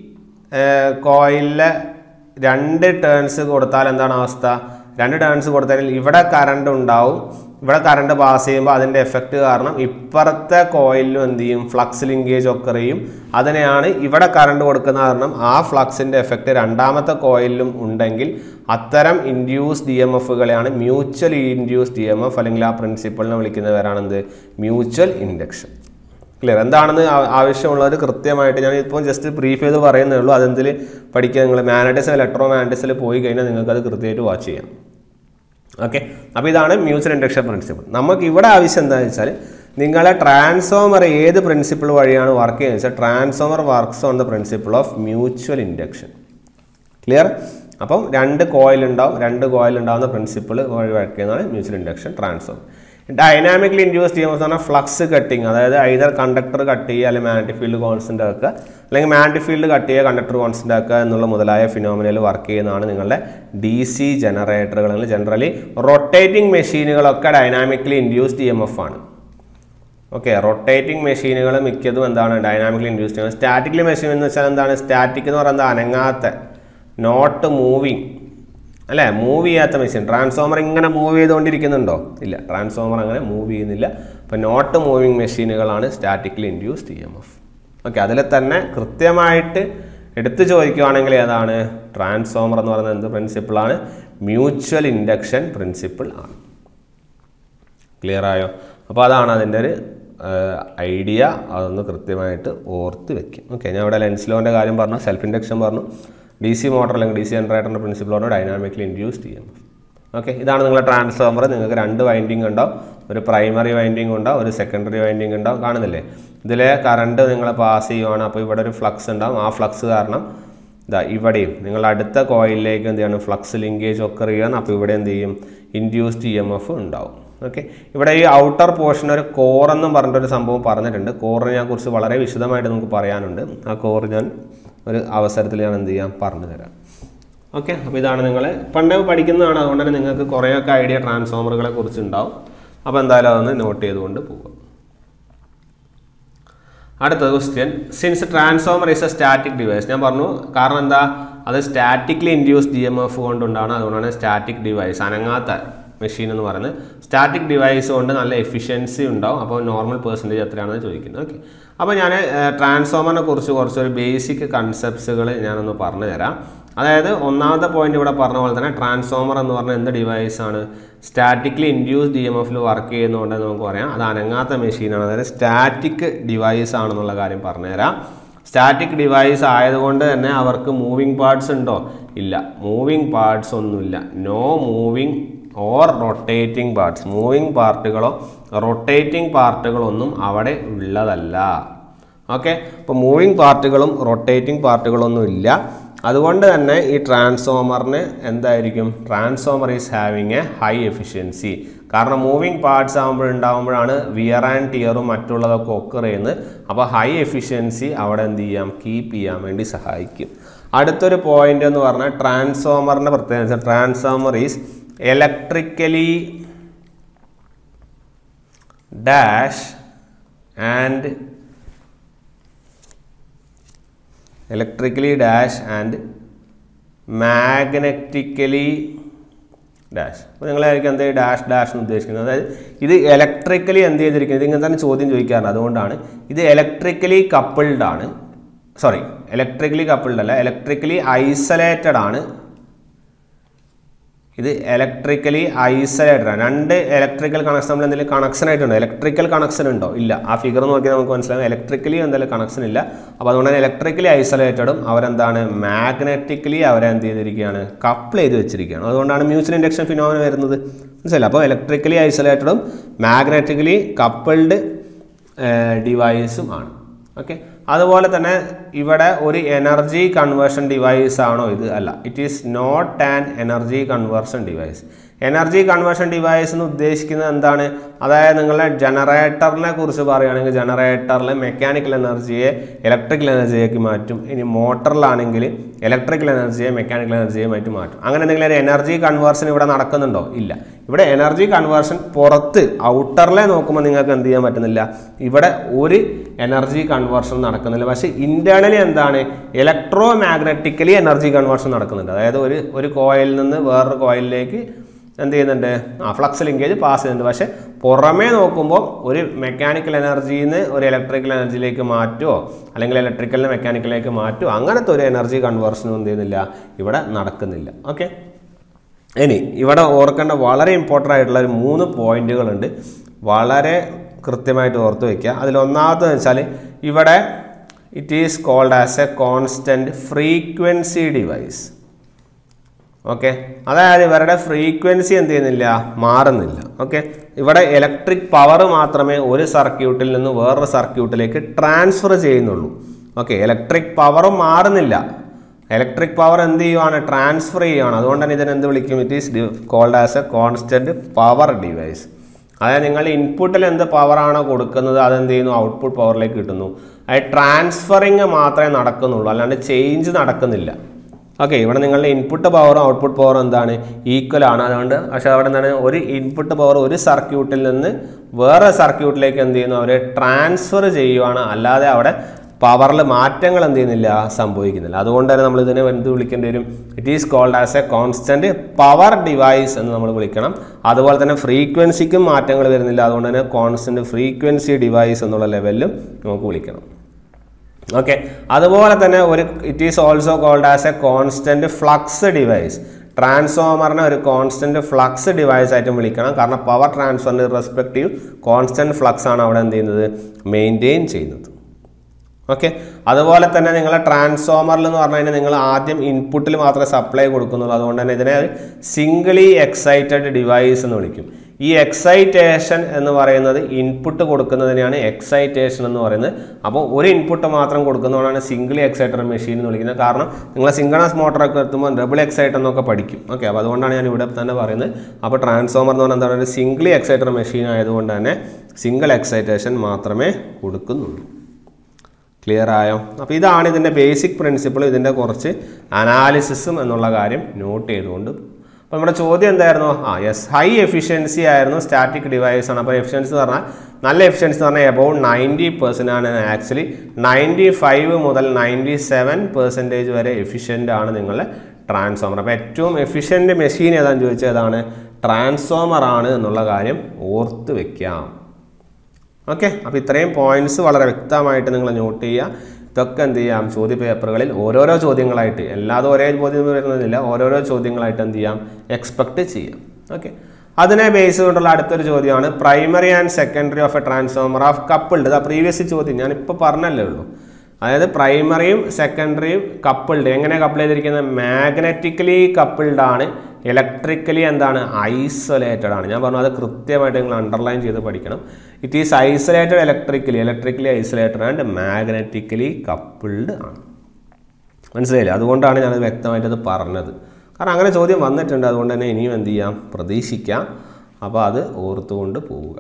കോയിലിലെ രണ്ട് ടേൺസ് കൊടുത്താൽ എന്താണ് അവസ്ഥ രണ്ട് ടേൺസ് കൊടുത്താൽ ഇവിടെ കറണ്ട് ഉണ്ടാവും ഇവിടെ കറണ്ട് പാസ് ചെയ്യുമ്പോൾ അതിൻ്റെ എഫക്റ്റ് കാരണം ഇപ്പുറത്തെ കോയിലിലും എന്ത് ചെയ്യും ഫ്ലക്സ് ലിങ്കേജ് ഒക്കെ ചെയ്യും അതിനെയാണ് ഇവിടെ കറണ്ട് കൊടുക്കുന്ന കാരണം ആ ഫ്ലക്സിൻ്റെ എഫക്റ്റ് രണ്ടാമത്തെ കോയിലിലും ഉണ്ടെങ്കിൽ അത്തരം ഇൻഡ്യൂസ് ഡി എം എഫുകളെയാണ് mutual induced M F അല്ലെങ്കിൽ ആ പ്രിൻസിപ്പളിനെ വിളിക്കുന്നവരാണ് എന്ത് മ്യൂച്വൽ ഇൻഡക്ഷൻ ക്ലിയർ എന്താണെന്ന് ആ- ആവശ്യമുള്ളവർ കൃത്യമായിട്ട് ഞാൻ ഇപ്പോൾ ജസ്റ്റ് ബ്രീഫ് ചെയ്ത് പറയുന്നേ ഉള്ളൂ അതെന്തിൽ പഠിക്കുക നിങ്ങൾ മാനറ്റിസ് ഇലക്ട്രോ മാനറ്റിസിൽ പോയി കഴിഞ്ഞാൽ നിങ്ങൾക്ക് അത് കൃത്യമായിട്ട് വാച്ച് ചെയ്യാം ഓക്കെ അപ്പോൾ ഇതാണ് മ്യൂച്വൽ ഇൻഡക്ഷൻ പ്രിൻസിപ്പിൾ നമുക്ക് ഇവിടെ ആവശ്യം എന്താണെന്ന് വെച്ചാൽ നിങ്ങളെ ട്രാൻസ്ഫോമർ ഏത് പ്രിൻസിപ്പിൾ വഴിയാണ് വർക്ക് ചെയ്യുന്നത് വെച്ചാൽ transformer works on the principle of mutual induction clear അപ്പം രണ്ട് കോയിൽ ഉണ്ടാവും രണ്ട് കോയിൽ ഉണ്ടാവുന്ന പ്രിൻസിപ്പിൾ വഴി വർക്ക് ചെയ്യുന്നതാണ് mutual induction transformer dynamically induce ചെയ്യുമ്പോൾ പറഞ്ഞാൽ ഫ്ലക്സ് കട്ടിങ് അതായത് ഐതർ കണ്ടക്ടർ കട്ട് ചെയ്യുക അല്ലെങ്കിൽ മാഗ്നറ്റിക് ഫീൽഡ് കോൺസ്റ്റന്റ് ആക്കുക അല്ലെങ്കിൽ മാഗ്നറ്റിക് ഫീൽഡ് കട്ട് ചെയ്യുക കണ്ടക്ടർ കോൺസ്റ്റന്റ് ആക്കുക എന്നുള്ള മുതലായ ഫിനോമിനൽ വർക്ക് ചെയ്യുന്നതാണ് നിങ്ങളുടെ ഡി സി ജനറേറ്ററുകൾ അല്ലെങ്കിൽ ജനറലി റൊട്ടേറ്റിംഗ് മെഷീനുകളൊക്കെ dynamically induced E M F ആണ് ഓക്കെ റൊട്ടേറ്റിംഗ് മെഷീനുകൾ മിക്കതും എന്താണ് ഡൈനാമിക്കലി ഇൻഡ്യൂസ്ഡ് ചെയ്യുന്നത് സ്റ്റാറ്റിക്കലി മെഷീൻ എന്ന് വെച്ചാൽ എന്താണ് സ്റ്റാറ്റിക് എന്ന് പറയുന്നത് അനങ്ങാത്ത നോട്ട് മൂവിങ് അല്ലേ മൂവ് ചെയ്യാത്ത മെഷീൻ ട്രാൻസ്ഫോമർ ഇങ്ങനെ മൂവ് ചെയ്തുകൊണ്ടിരിക്കുന്നുണ്ടോ ഇല്ല ട്രാൻസ്ഫോമർ അങ്ങനെ മൂവ് ചെയ്യുന്നില്ല അപ്പോൾ നോട്ട് മൂവിങ് മെഷീനുകളാണ് statically induced E M F okay അതിൽ തന്നെ കൃത്യമായിട്ട് എടുത്തു ചോദിക്കുകയാണെങ്കിൽ ഏതാണ് ട്രാൻസ്ഫോമർ എന്ന് പറയുന്നത് എന്ത് പ്രിൻസിപ്പിളാണ് മ്യൂച്വൽ ഇൻഡക്ഷൻ പ്രിൻസിപ്പിൾ ആണ് ക്ലിയർ ആയോ അപ്പോൾ അതാണ് അതിൻ്റെ ഒരു ഐഡിയ അതൊന്ന് കൃത്യമായിട്ട് ഓർത്ത് വെക്കും ഓക്കെ ഞാൻ ഇവിടെ ലെൻസ് ലോൻ്റെ കാര്യം പറഞ്ഞു സെൽഫ് ഇൻഡക്ഷൻ പറഞ്ഞു ഡി സി മോട്ടർ അല്ലെങ്കിൽ ഡി സി ജനറേറ്ററിൻ്റെ പ്രിൻസിപ്പിൾ പറഞ്ഞു ഡൈനാമിക്കലി ഇൻഡ്യൂസ്ഡ് ചെയ്യാം ഓക്കെ ഇതാണ് നിങ്ങളുടെ ട്രാൻസ്ഫോമർ നിങ്ങൾക്ക് രണ്ട് വൈൻഡിങ് ഉണ്ടാവും ഒരു പ്രൈമറി വൈൻഡിങ് ഉണ്ടാവും ഒരു സെക്കൻഡറി വൈൻഡിങ് ഉണ്ടാവും കാണുന്നില്ലേ ഇതിലെ കറണ്ട് നിങ്ങൾ പാസ് ചെയ്യുവാണ് അപ്പോൾ ഇവിടെ ഒരു ഫ്ലക്സ് ഉണ്ടാവും ആ ഫ്ലക്സ് കാരണം ഇതാ ഇവിടെയും നിങ്ങൾ അടുത്ത കോയിലിലേക്ക് എന്ത് ചെയ്യണം ഫ്ലക്സ് ലിങ്കേജ് ഒക്കെ ചെയ്യണം അപ്പോൾ ഇവിടെ എന്ത് ചെയ്യും ഇൻഡ്യൂസ്ഡ് ഇ എം എഫ് ഉണ്ടാവും ഓക്കെ ഇവിടെ ഈ ഔട്ടർ പോർഷൻ ഒരു കോർ എന്നും പറഞ്ഞിട്ടൊരു സംഭവം പറഞ്ഞിട്ടുണ്ട് കോറിനെ കുറിച്ച് വളരെ വിശദമായിട്ട് നമുക്ക് പറയാനുണ്ട് ആ കോർ ഞാൻ ഒരു അവസരത്തിൽ ഞാൻ എന്ത് ചെയ്യാം പറഞ്ഞു തരാം ഓക്കെ അപ്പോൾ ഇതാണ് നിങ്ങൾ പണ്ടേ പഠിക്കുന്നതാണ് അതുകൊണ്ട് തന്നെ നിങ്ങൾക്ക് കുറേയൊക്കെ ഐഡിയ ട്രാൻസ്ഫോമറുകളെ കുറിച്ച് ഉണ്ടാവും അപ്പോൾ എന്തായാലും അതൊന്ന് നോട്ട് ചെയ്തുകൊണ്ട് പോവുക അടുത്ത question since transformer is a static device ഞാൻ പറഞ്ഞു കാരണം എന്താ അത് statically induced M F കൊണ്ടുണ്ടാണ് അതുകൊണ്ടാണ് സ്റ്റാറ്റിക് ഡിവൈസ് അനങ്ങാത്ത മെഷീൻ എന്ന് പറയുന്നത് സ്റ്റാറ്റിക് ഡിവൈസ് കൊണ്ട് നല്ല എഫിഷ്യൻസി ഉണ്ടാവും അപ്പോൾ നോർമൽ പെർസെൻറ്റേജ് എത്രയാണെന്ന് ചോദിക്കുന്നത് ഓക്കെ അപ്പോൾ ഞാൻ ട്രാൻസ്ഫോമറിനെ കുറിച്ച് കുറച്ചൊരു ബേസിക് കൺസെപ്റ്റ്സുകൾ ഞാനൊന്ന് പറഞ്ഞു തരാം അതായത് ഒന്നാമത്തെ പോയിന്റ് ഇവിടെ പറഞ്ഞ പോലെ തന്നെ ട്രാൻസ്ഫോമർ എന്ന് പറഞ്ഞാൽ എന്ത് ഡിവൈസ് ആണ് സ്റ്റാറ്റിക്കലി ഇൻഡ്യൂസ് ഡി എം എഫിൽ വർക്ക് ചെയ്യുന്നതുകൊണ്ട് നമുക്ക് പറയാം അത് അനങ്ങാത്ത മെഷീനാണ് അതായത് സ്റ്റാറ്റിക് ഡിവൈസ് ആണെന്നുള്ള കാര്യം പറഞ്ഞുതരാം സ്റ്റാറ്റിക് ഡിവൈസ് ആയതുകൊണ്ട് തന്നെ അവർക്ക് മൂവിങ് പാർട്സ് ഉണ്ടോ ഇല്ല മൂവിങ് പാർട്സ് ഒന്നുമില്ല no moving or rotating parts moving പാർട്ടുകളോ റൊട്ടേറ്റിംഗ് പാർട്ടുകളോ ഒന്നും അവിടെ ഉള്ളതല്ല ഓക്കെ അപ്പോൾ മൂവിങ് പാർട്ടുകളും റൊട്ടേറ്റിംഗ് പാർട്ടുകളൊന്നും ഇല്ല അതുകൊണ്ട് തന്നെ ഈ ട്രാൻസ്ഫോമറിന് എന്തായിരിക്കും transformer is having a high efficiency കാരണം മൂവിങ് പാർട്സ് ആകുമ്പോൾ ഉണ്ടാകുമ്പോഴാണ് വിയർ ആൻഡ് ടിയറും മറ്റുള്ളതൊക്കെ ഒക്കർ ചെയ്യുന്നത് അപ്പോൾ ഹൈ എഫിഷ്യൻസി അവിടെ എന്ത് ചെയ്യാം കീപ്പ് ചെയ്യാൻ വേണ്ടി സഹായിക്കും അടുത്തൊരു പോയിന്റ് എന്ന് പറഞ്ഞാൽ ട്രാൻസ്ഫോമറിൻ്റെ പ്രത്യേകത transformer is electrically dash and electrically dash and magnetically dash അപ്പോൾ നിങ്ങളായിരിക്കും എന്ത് ഡാഷ് ഡാഷ് എന്ന് ഉദ്ദേശിക്കുന്നത് അതായത് ഇത് ഇലക്ട്രിക്കലി എന്ത് ചെയ്തിരിക്കുന്നത് ഇങ്ങനെ തന്നെ ചോദ്യം ചോദിക്കാറുണ്ട് അതുകൊണ്ടാണ് ഇത് ഇലക്ട്രിക്കലി കപ്പിൾഡ് ആണ് സോറി ഇലക്ട്രിക്കലി കപ്പിൾഡ് അല്ല ഇലക്ട്രിക്കലി ഐസൊലേറ്റഡ് ആണ് ഇത് ഇലക്ട്രിക്കലി ഐസൊലേറ്റഡ് ആണ് രണ്ട് ഇലക്ട്രിക്കൽ കണക്ഷൻ തമ്മിൽ എന്തെങ്കിലും കണക്ഷൻ ആയിട്ടുണ്ടോ ഇലക്ട്രിക്കൽ കണക്ഷൻ ഉണ്ടോ ഇല്ല ആ ഫിഗർ നോക്കിയാൽ നമുക്ക് മനസ്സിലാവും ഇലക്ട്രിക്കലി എന്തെങ്കിലും കണക്ഷൻ ഇല്ല അപ്പോൾ അതുകൊണ്ട് തന്നെ ഇലക്ട്രിക്കലി ഐസൊലേറ്റഡും അവരെന്താണ് മാഗ്നറ്റിക്കലി അവരെ എന്ത് ചെയ്തിരിക്കുകയാണ് കപ്പിൾ ചെയ്ത് വെച്ചിരിക്കുകയാണ് അതുകൊണ്ടാണ് മ്യൂച്വൽ ഇൻഡക്ഷൻ ഫിനോമിന വരുന്നത് മനസ്സിലായി അപ്പോൾ ഇലക്ട്രിക്കലി ഐസൊലേറ്റഡും മാഗ്നറ്റിക്കലി കപ്പിൾഡ് ഡിവൈസും ആണ് ഓക്കെ അതുപോലെ തന്നെ ഇവിടെ ഒരു എനർജി കൺവേർഷൻ ഡിവൈസ് ആണോ ഇത് അല്ല it is not an energy conversion device energy conversion device എന്ന് ഉദ്ദേശിക്കുന്നത് എന്താണ് അതായത് നിങ്ങളുടെ ജനറേറ്ററിനെ കുറിച്ച് പറയുകയാണെങ്കിൽ ജനറേറ്ററിൽ മെക്കാനിക്കൽ എനർജിയെ ഇലക്ട്രിക്കൽ എനർജിയേക്ക് മാറ്റും ഇനി മോട്ടറിലാണെങ്കിൽ ഇലക്ട്രിക്കൽ എനർജിയെ മെക്കാനിക്കൽ എനർജിയെ മാറ്റി മാറ്റും അങ്ങനെ എന്തെങ്കിലും ഒരു എനർജി കൺവേർഷൻ ഇവിടെ നടക്കുന്നുണ്ടോ ഇല്ല ഇവിടെ എനർജി കൺവേർഷൻ പുറത്ത് ഔട്ടറിലെ നോക്കുമ്പോൾ നിങ്ങൾക്ക് എന്ത് ചെയ്യാൻ പറ്റുന്നില്ല ഇവിടെ ഒരു എനർജി കൺവേർഷൻ നടക്കുന്നില്ല പക്ഷേ ഇന്റേണലി എന്താണ് ഇലക്ട്രോ മാഗ്നറ്റിക്കലി എനർജി കൺവേർഷൻ നടക്കുന്നുണ്ട് അതായത് ഒരു ഒരു കോയിലിൽ നിന്ന് വേറൊരു കോയിലിലേക്ക് എന്ത് ചെയ്യുന്നുണ്ട് ആ ഫ്ലക്സ് ലിങ്കേജ് പാസ് ചെയ്യുന്നുണ്ട് പക്ഷേ പുറമേ നോക്കുമ്പോൾ ഒരു മെക്കാനിക്കൽ എനർജിയിൽ നിന്ന് ഒരു ഇലക്ട്രിക്കൽ എനർജിയിലേക്ക് മാറ്റുമോ അല്ലെങ്കിൽ ഇലക്ട്രിക്കലിന് മെക്കാനിക്കലിലേക്ക് മാറ്റുമോ അങ്ങനത്തെ ഒരു എനർജി കൺവേർഷനും എന്ത് ചെയ്യുന്നില്ല ഇവിടെ നടക്കുന്നില്ല ഓക്കെ ഇനി ഇവിടെ ഓർക്കേണ്ട വളരെ ഇമ്പോർട്ടൻ്റ് ആയിട്ടുള്ള ഒരു മൂന്ന് പോയിന്റുകളുണ്ട് വളരെ കൃത്യമായിട്ട് ഓർത്ത് വയ്ക്കുക അതിൽ ഒന്നാമതെന്ന് വെച്ചാൽ ഇവിടെ it is called as a constant frequency device okay അതായത് ഇവരുടെ ഫ്രീക്വൻസി എന്ത് ചെയ്യുന്നില്ല മാറുന്നില്ല ഓക്കെ ഇവിടെ ഇലക്ട്രിക് പവർ മാത്രമേ ഒരു സർക്യൂട്ടിൽ നിന്ന് വേറൊരു സർക്യൂട്ടിലേക്ക് ട്രാൻസ്ഫർ ചെയ്യുന്നുള്ളൂ ഓക്കെ ഇലക്ട്രിക് പവറും മാറുന്നില്ല ഇലക്ട്രിക് പവർ എന്ത് ചെയ്യുവാണ് ട്രാൻസ്ഫർ ചെയ്യുവാണ് അതുകൊണ്ട് തന്നെ ഇതിനെ എന്ത് വിളിക്കും it is called as a constant power device അതായത് നിങ്ങൾ ഇൻപുട്ടിൽ എന്ത് പവറാണോ കൊടുക്കുന്നത് അതെന്ത് ചെയ്യുന്നു ഔട്ട്പുട്ട് പവറിലേക്ക് കിട്ടുന്നു അത് ട്രാൻസ്ഫറിങ് മാത്രമേ നടക്കുന്നുള്ളൂ അല്ലാണ്ട് ചേഞ്ച് നടക്കുന്നില്ല ഓക്കെ ഇവിടെ നിങ്ങളുടെ ഇൻപുട്ട് പവറും ഔട്ട്പുട്ട് പവറും എന്താണ് ഈക്വൽ ആണ് അതുകൊണ്ട് പക്ഷേ അവിടെ എന്താണ് ഒരു ഇൻപുട്ട് പവർ ഒരു സർക്യൂട്ടിൽ നിന്ന് വേറെ സർക്യൂട്ടിലേക്ക് എന്ത് ചെയ്യുന്നു അവർ ട്രാൻസ്ഫർ ചെയ്യുവാണ് അല്ലാതെ അവിടെ പവറിൽ മാറ്റങ്ങൾ എന്ത് ചെയ്യുന്നില്ല സംഭവിക്കുന്നില്ല അതുകൊണ്ട് തന്നെ നമ്മൾ ഇതിനെ എന്ത് വിളിക്കേണ്ടി വരും it is called as a constant power device എന്ന് നമ്മൾ വിളിക്കണം അതുപോലെ തന്നെ ഫ്രീക്വൻസിക്കും മാറ്റങ്ങൾ വരുന്നില്ല അതുകൊണ്ട് തന്നെ കോൺസ്റ്റന്റ് ഫ്രീക്വൻസി ഡിവൈസ് എന്നുള്ള ലെവലിലും നമുക്ക് വിളിക്കണം ഓക്കെ അതുപോലെ തന്നെ ഒരു it is also called as a constant flux device ട്രാൻസ്ഫോമറിനെ ഒരു കോൺസ്റ്റന്റ് ഫ്ലക്സ് ഡിവൈസ് ആയിട്ട് വിളിക്കണം കാരണം പവർ ട്രാൻസ്ഫറിന് റെസ്പെക്റ്റീവ് കോൺസ്റ്റന്റ് ഫ്ലക്സ് ആണ് അവിടെ എന്ത് ചെയ്യുന്നത് മെയിൻറ്റെയിൻ ചെയ്യുന്നത് ഓക്കെ അതുപോലെ തന്നെ നിങ്ങളെ ട്രാൻസ്ഫോമറിൽ എന്ന് പറഞ്ഞു കഴിഞ്ഞാൽ നിങ്ങൾ ആദ്യം ഇൻപുട്ടിൽ മാത്രമേ സപ്ലൈ കൊടുക്കുന്നുള്ളൂ അതുകൊണ്ട് തന്നെ ഇതിനെ സിംഗിളി എക്സൈറ്റഡ് ഡിവൈസ് എന്ന് വിളിക്കും ഈ എക്സൈറ്റേഷൻ എന്ന് പറയുന്നത് ഇൻപുട്ട് കൊടുക്കുന്നതിനെയാണ് എക്സൈറ്റേഷൻ എന്ന് പറയുന്നത് അപ്പോൾ ഒരു ഇൻപുട്ട് മാത്രം കൊടുക്കുന്നതുകൊണ്ടാണ് സിംഗിളി എക്സൈറ്റഡ് മെഷീൻ എന്ന് വിളിക്കുന്നത് കാരണം നിങ്ങൾ സിംഗണസ് മോട്ടറൊക്കെ എത്തുമ്പോൾ ഡബിൾ എക്സൈറ്റ് എന്നൊക്കെ പഠിക്കും ഓക്കെ അപ്പോൾ അതുകൊണ്ടാണ് ഞാൻ ഇവിടെ തന്നെ പറയുന്നത് അപ്പോൾ ട്രാൻസ്ഫോമർ എന്ന് പറഞ്ഞാൽ എന്താണ് ഒരു സിംഗിളി എക്സൈറ്റഡ് മെഷീൻ ആയതുകൊണ്ട് തന്നെ സിംഗിൾ എക്സൈറ്റേഷൻ മാത്രമേ കൊടുക്കുന്നുള്ളൂ ക്ലിയർ ആയോ അപ്പോൾ ഇതാണ് ഇതിൻ്റെ ബേസിക് പ്രിൻസിപ്പിൾ ഇതിൻ്റെ കുറച്ച് അനാലിസിസും എന്നുള്ള കാര്യം നോട്ട് ചെയ്തുകൊണ്ട് അപ്പോൾ നമ്മുടെ ചോദ്യം എന്തായിരുന്നു ആ യെസ് ഹൈ എഫിഷ്യൻസി ആയിരുന്നു സ്റ്റാറ്റിക് ഡിവൈസ് ആണ് അപ്പോൾ എഫിഷ്യൻസി എന്ന് പറഞ്ഞാൽ നല്ല എഫിഷ്യൻസി എന്ന് പറഞ്ഞാൽ എബൌട്ട് നയൻറ്റി പെർസെൻ്റ് ആണ് ആക്ച്വലി നയൻറ്റി ഫൈവ് മുതൽ നയൻറ്റി സെവൻ പെർസെൻറ്റേജ് വരെ എഫിഷ്യൻ്റ് ആണ് നിങ്ങളുടെ ട്രാൻസ്ഫോമർ അപ്പോൾ ഏറ്റവും എഫിഷ്യൻറ്റ് മെഷീൻ ഏതാണെന്ന് ചോദിച്ചാൽ ഏതാണ് ട്രാൻസ്ഫോമർ ആണ് എന്നുള്ള കാര്യം ഓർത്ത് വെക്കാം ഓക്കെ അപ്പോൾ ഇത്രയും പോയിന്റ്സ് വളരെ വ്യക്തമായിട്ട് നിങ്ങൾ നോട്ട് ചെയ്യുക ഇതൊക്കെ എന്ത് ചെയ്യാം ചോദ്യ പേപ്പറുകളിൽ ഓരോരോ ചോദ്യങ്ങളായിട്ട് എല്ലാതും ഒരേ ചോദ്യം വരുന്നതില്ല ഓരോരോ ചോദ്യങ്ങളായിട്ട് എന്ത് ചെയ്യാം എക്സ്പെക്ട് ചെയ്യാം ഓക്കെ അതിനെ ബേസ് കൊണ്ടുള്ള അടുത്തൊരു ചോദ്യമാണ് primary and secondary of a transformer of coupled ഇതാ പ്രീവിയസ് ചോദ്യം ഞാനിപ്പോൾ പറഞ്ഞല്ലേ ഉള്ളൂ അതായത് പ്രൈമറിയും സെക്കൻഡറിയും കപ്പിൾഡ് എങ്ങനെ കപ്പിൾ ചെയ്തിരിക്കുന്നത് മാഗ്നറ്റിക്കലി കപ്പിൾഡ് ആണ് ഇലക്ട്രിക്കലി എന്താണ് ഐസൊലേറ്റഡ് ആണ് ഞാൻ പറഞ്ഞു അത് കൃത്യമായിട്ട് നിങ്ങൾ അണ്ടർലൈൻ ചെയ്ത് പഠിക്കണം it is isolated electrically electrically isolated and magnetically coupled ആണ് മനസ്സിലായില്ലേ അതുകൊണ്ടാണ് ഞാനത് വ്യക്തമായിട്ട് അത് പറഞ്ഞത് കാരണം അങ്ങനെ ചോദ്യം വന്നിട്ടുണ്ട് അതുകൊണ്ട് തന്നെ ഇനിയും എന്ത് ചെയ്യാം പ്രതീക്ഷിക്കാം അപ്പോൾ അത് ഓർത്തുകൊണ്ട് പോവുക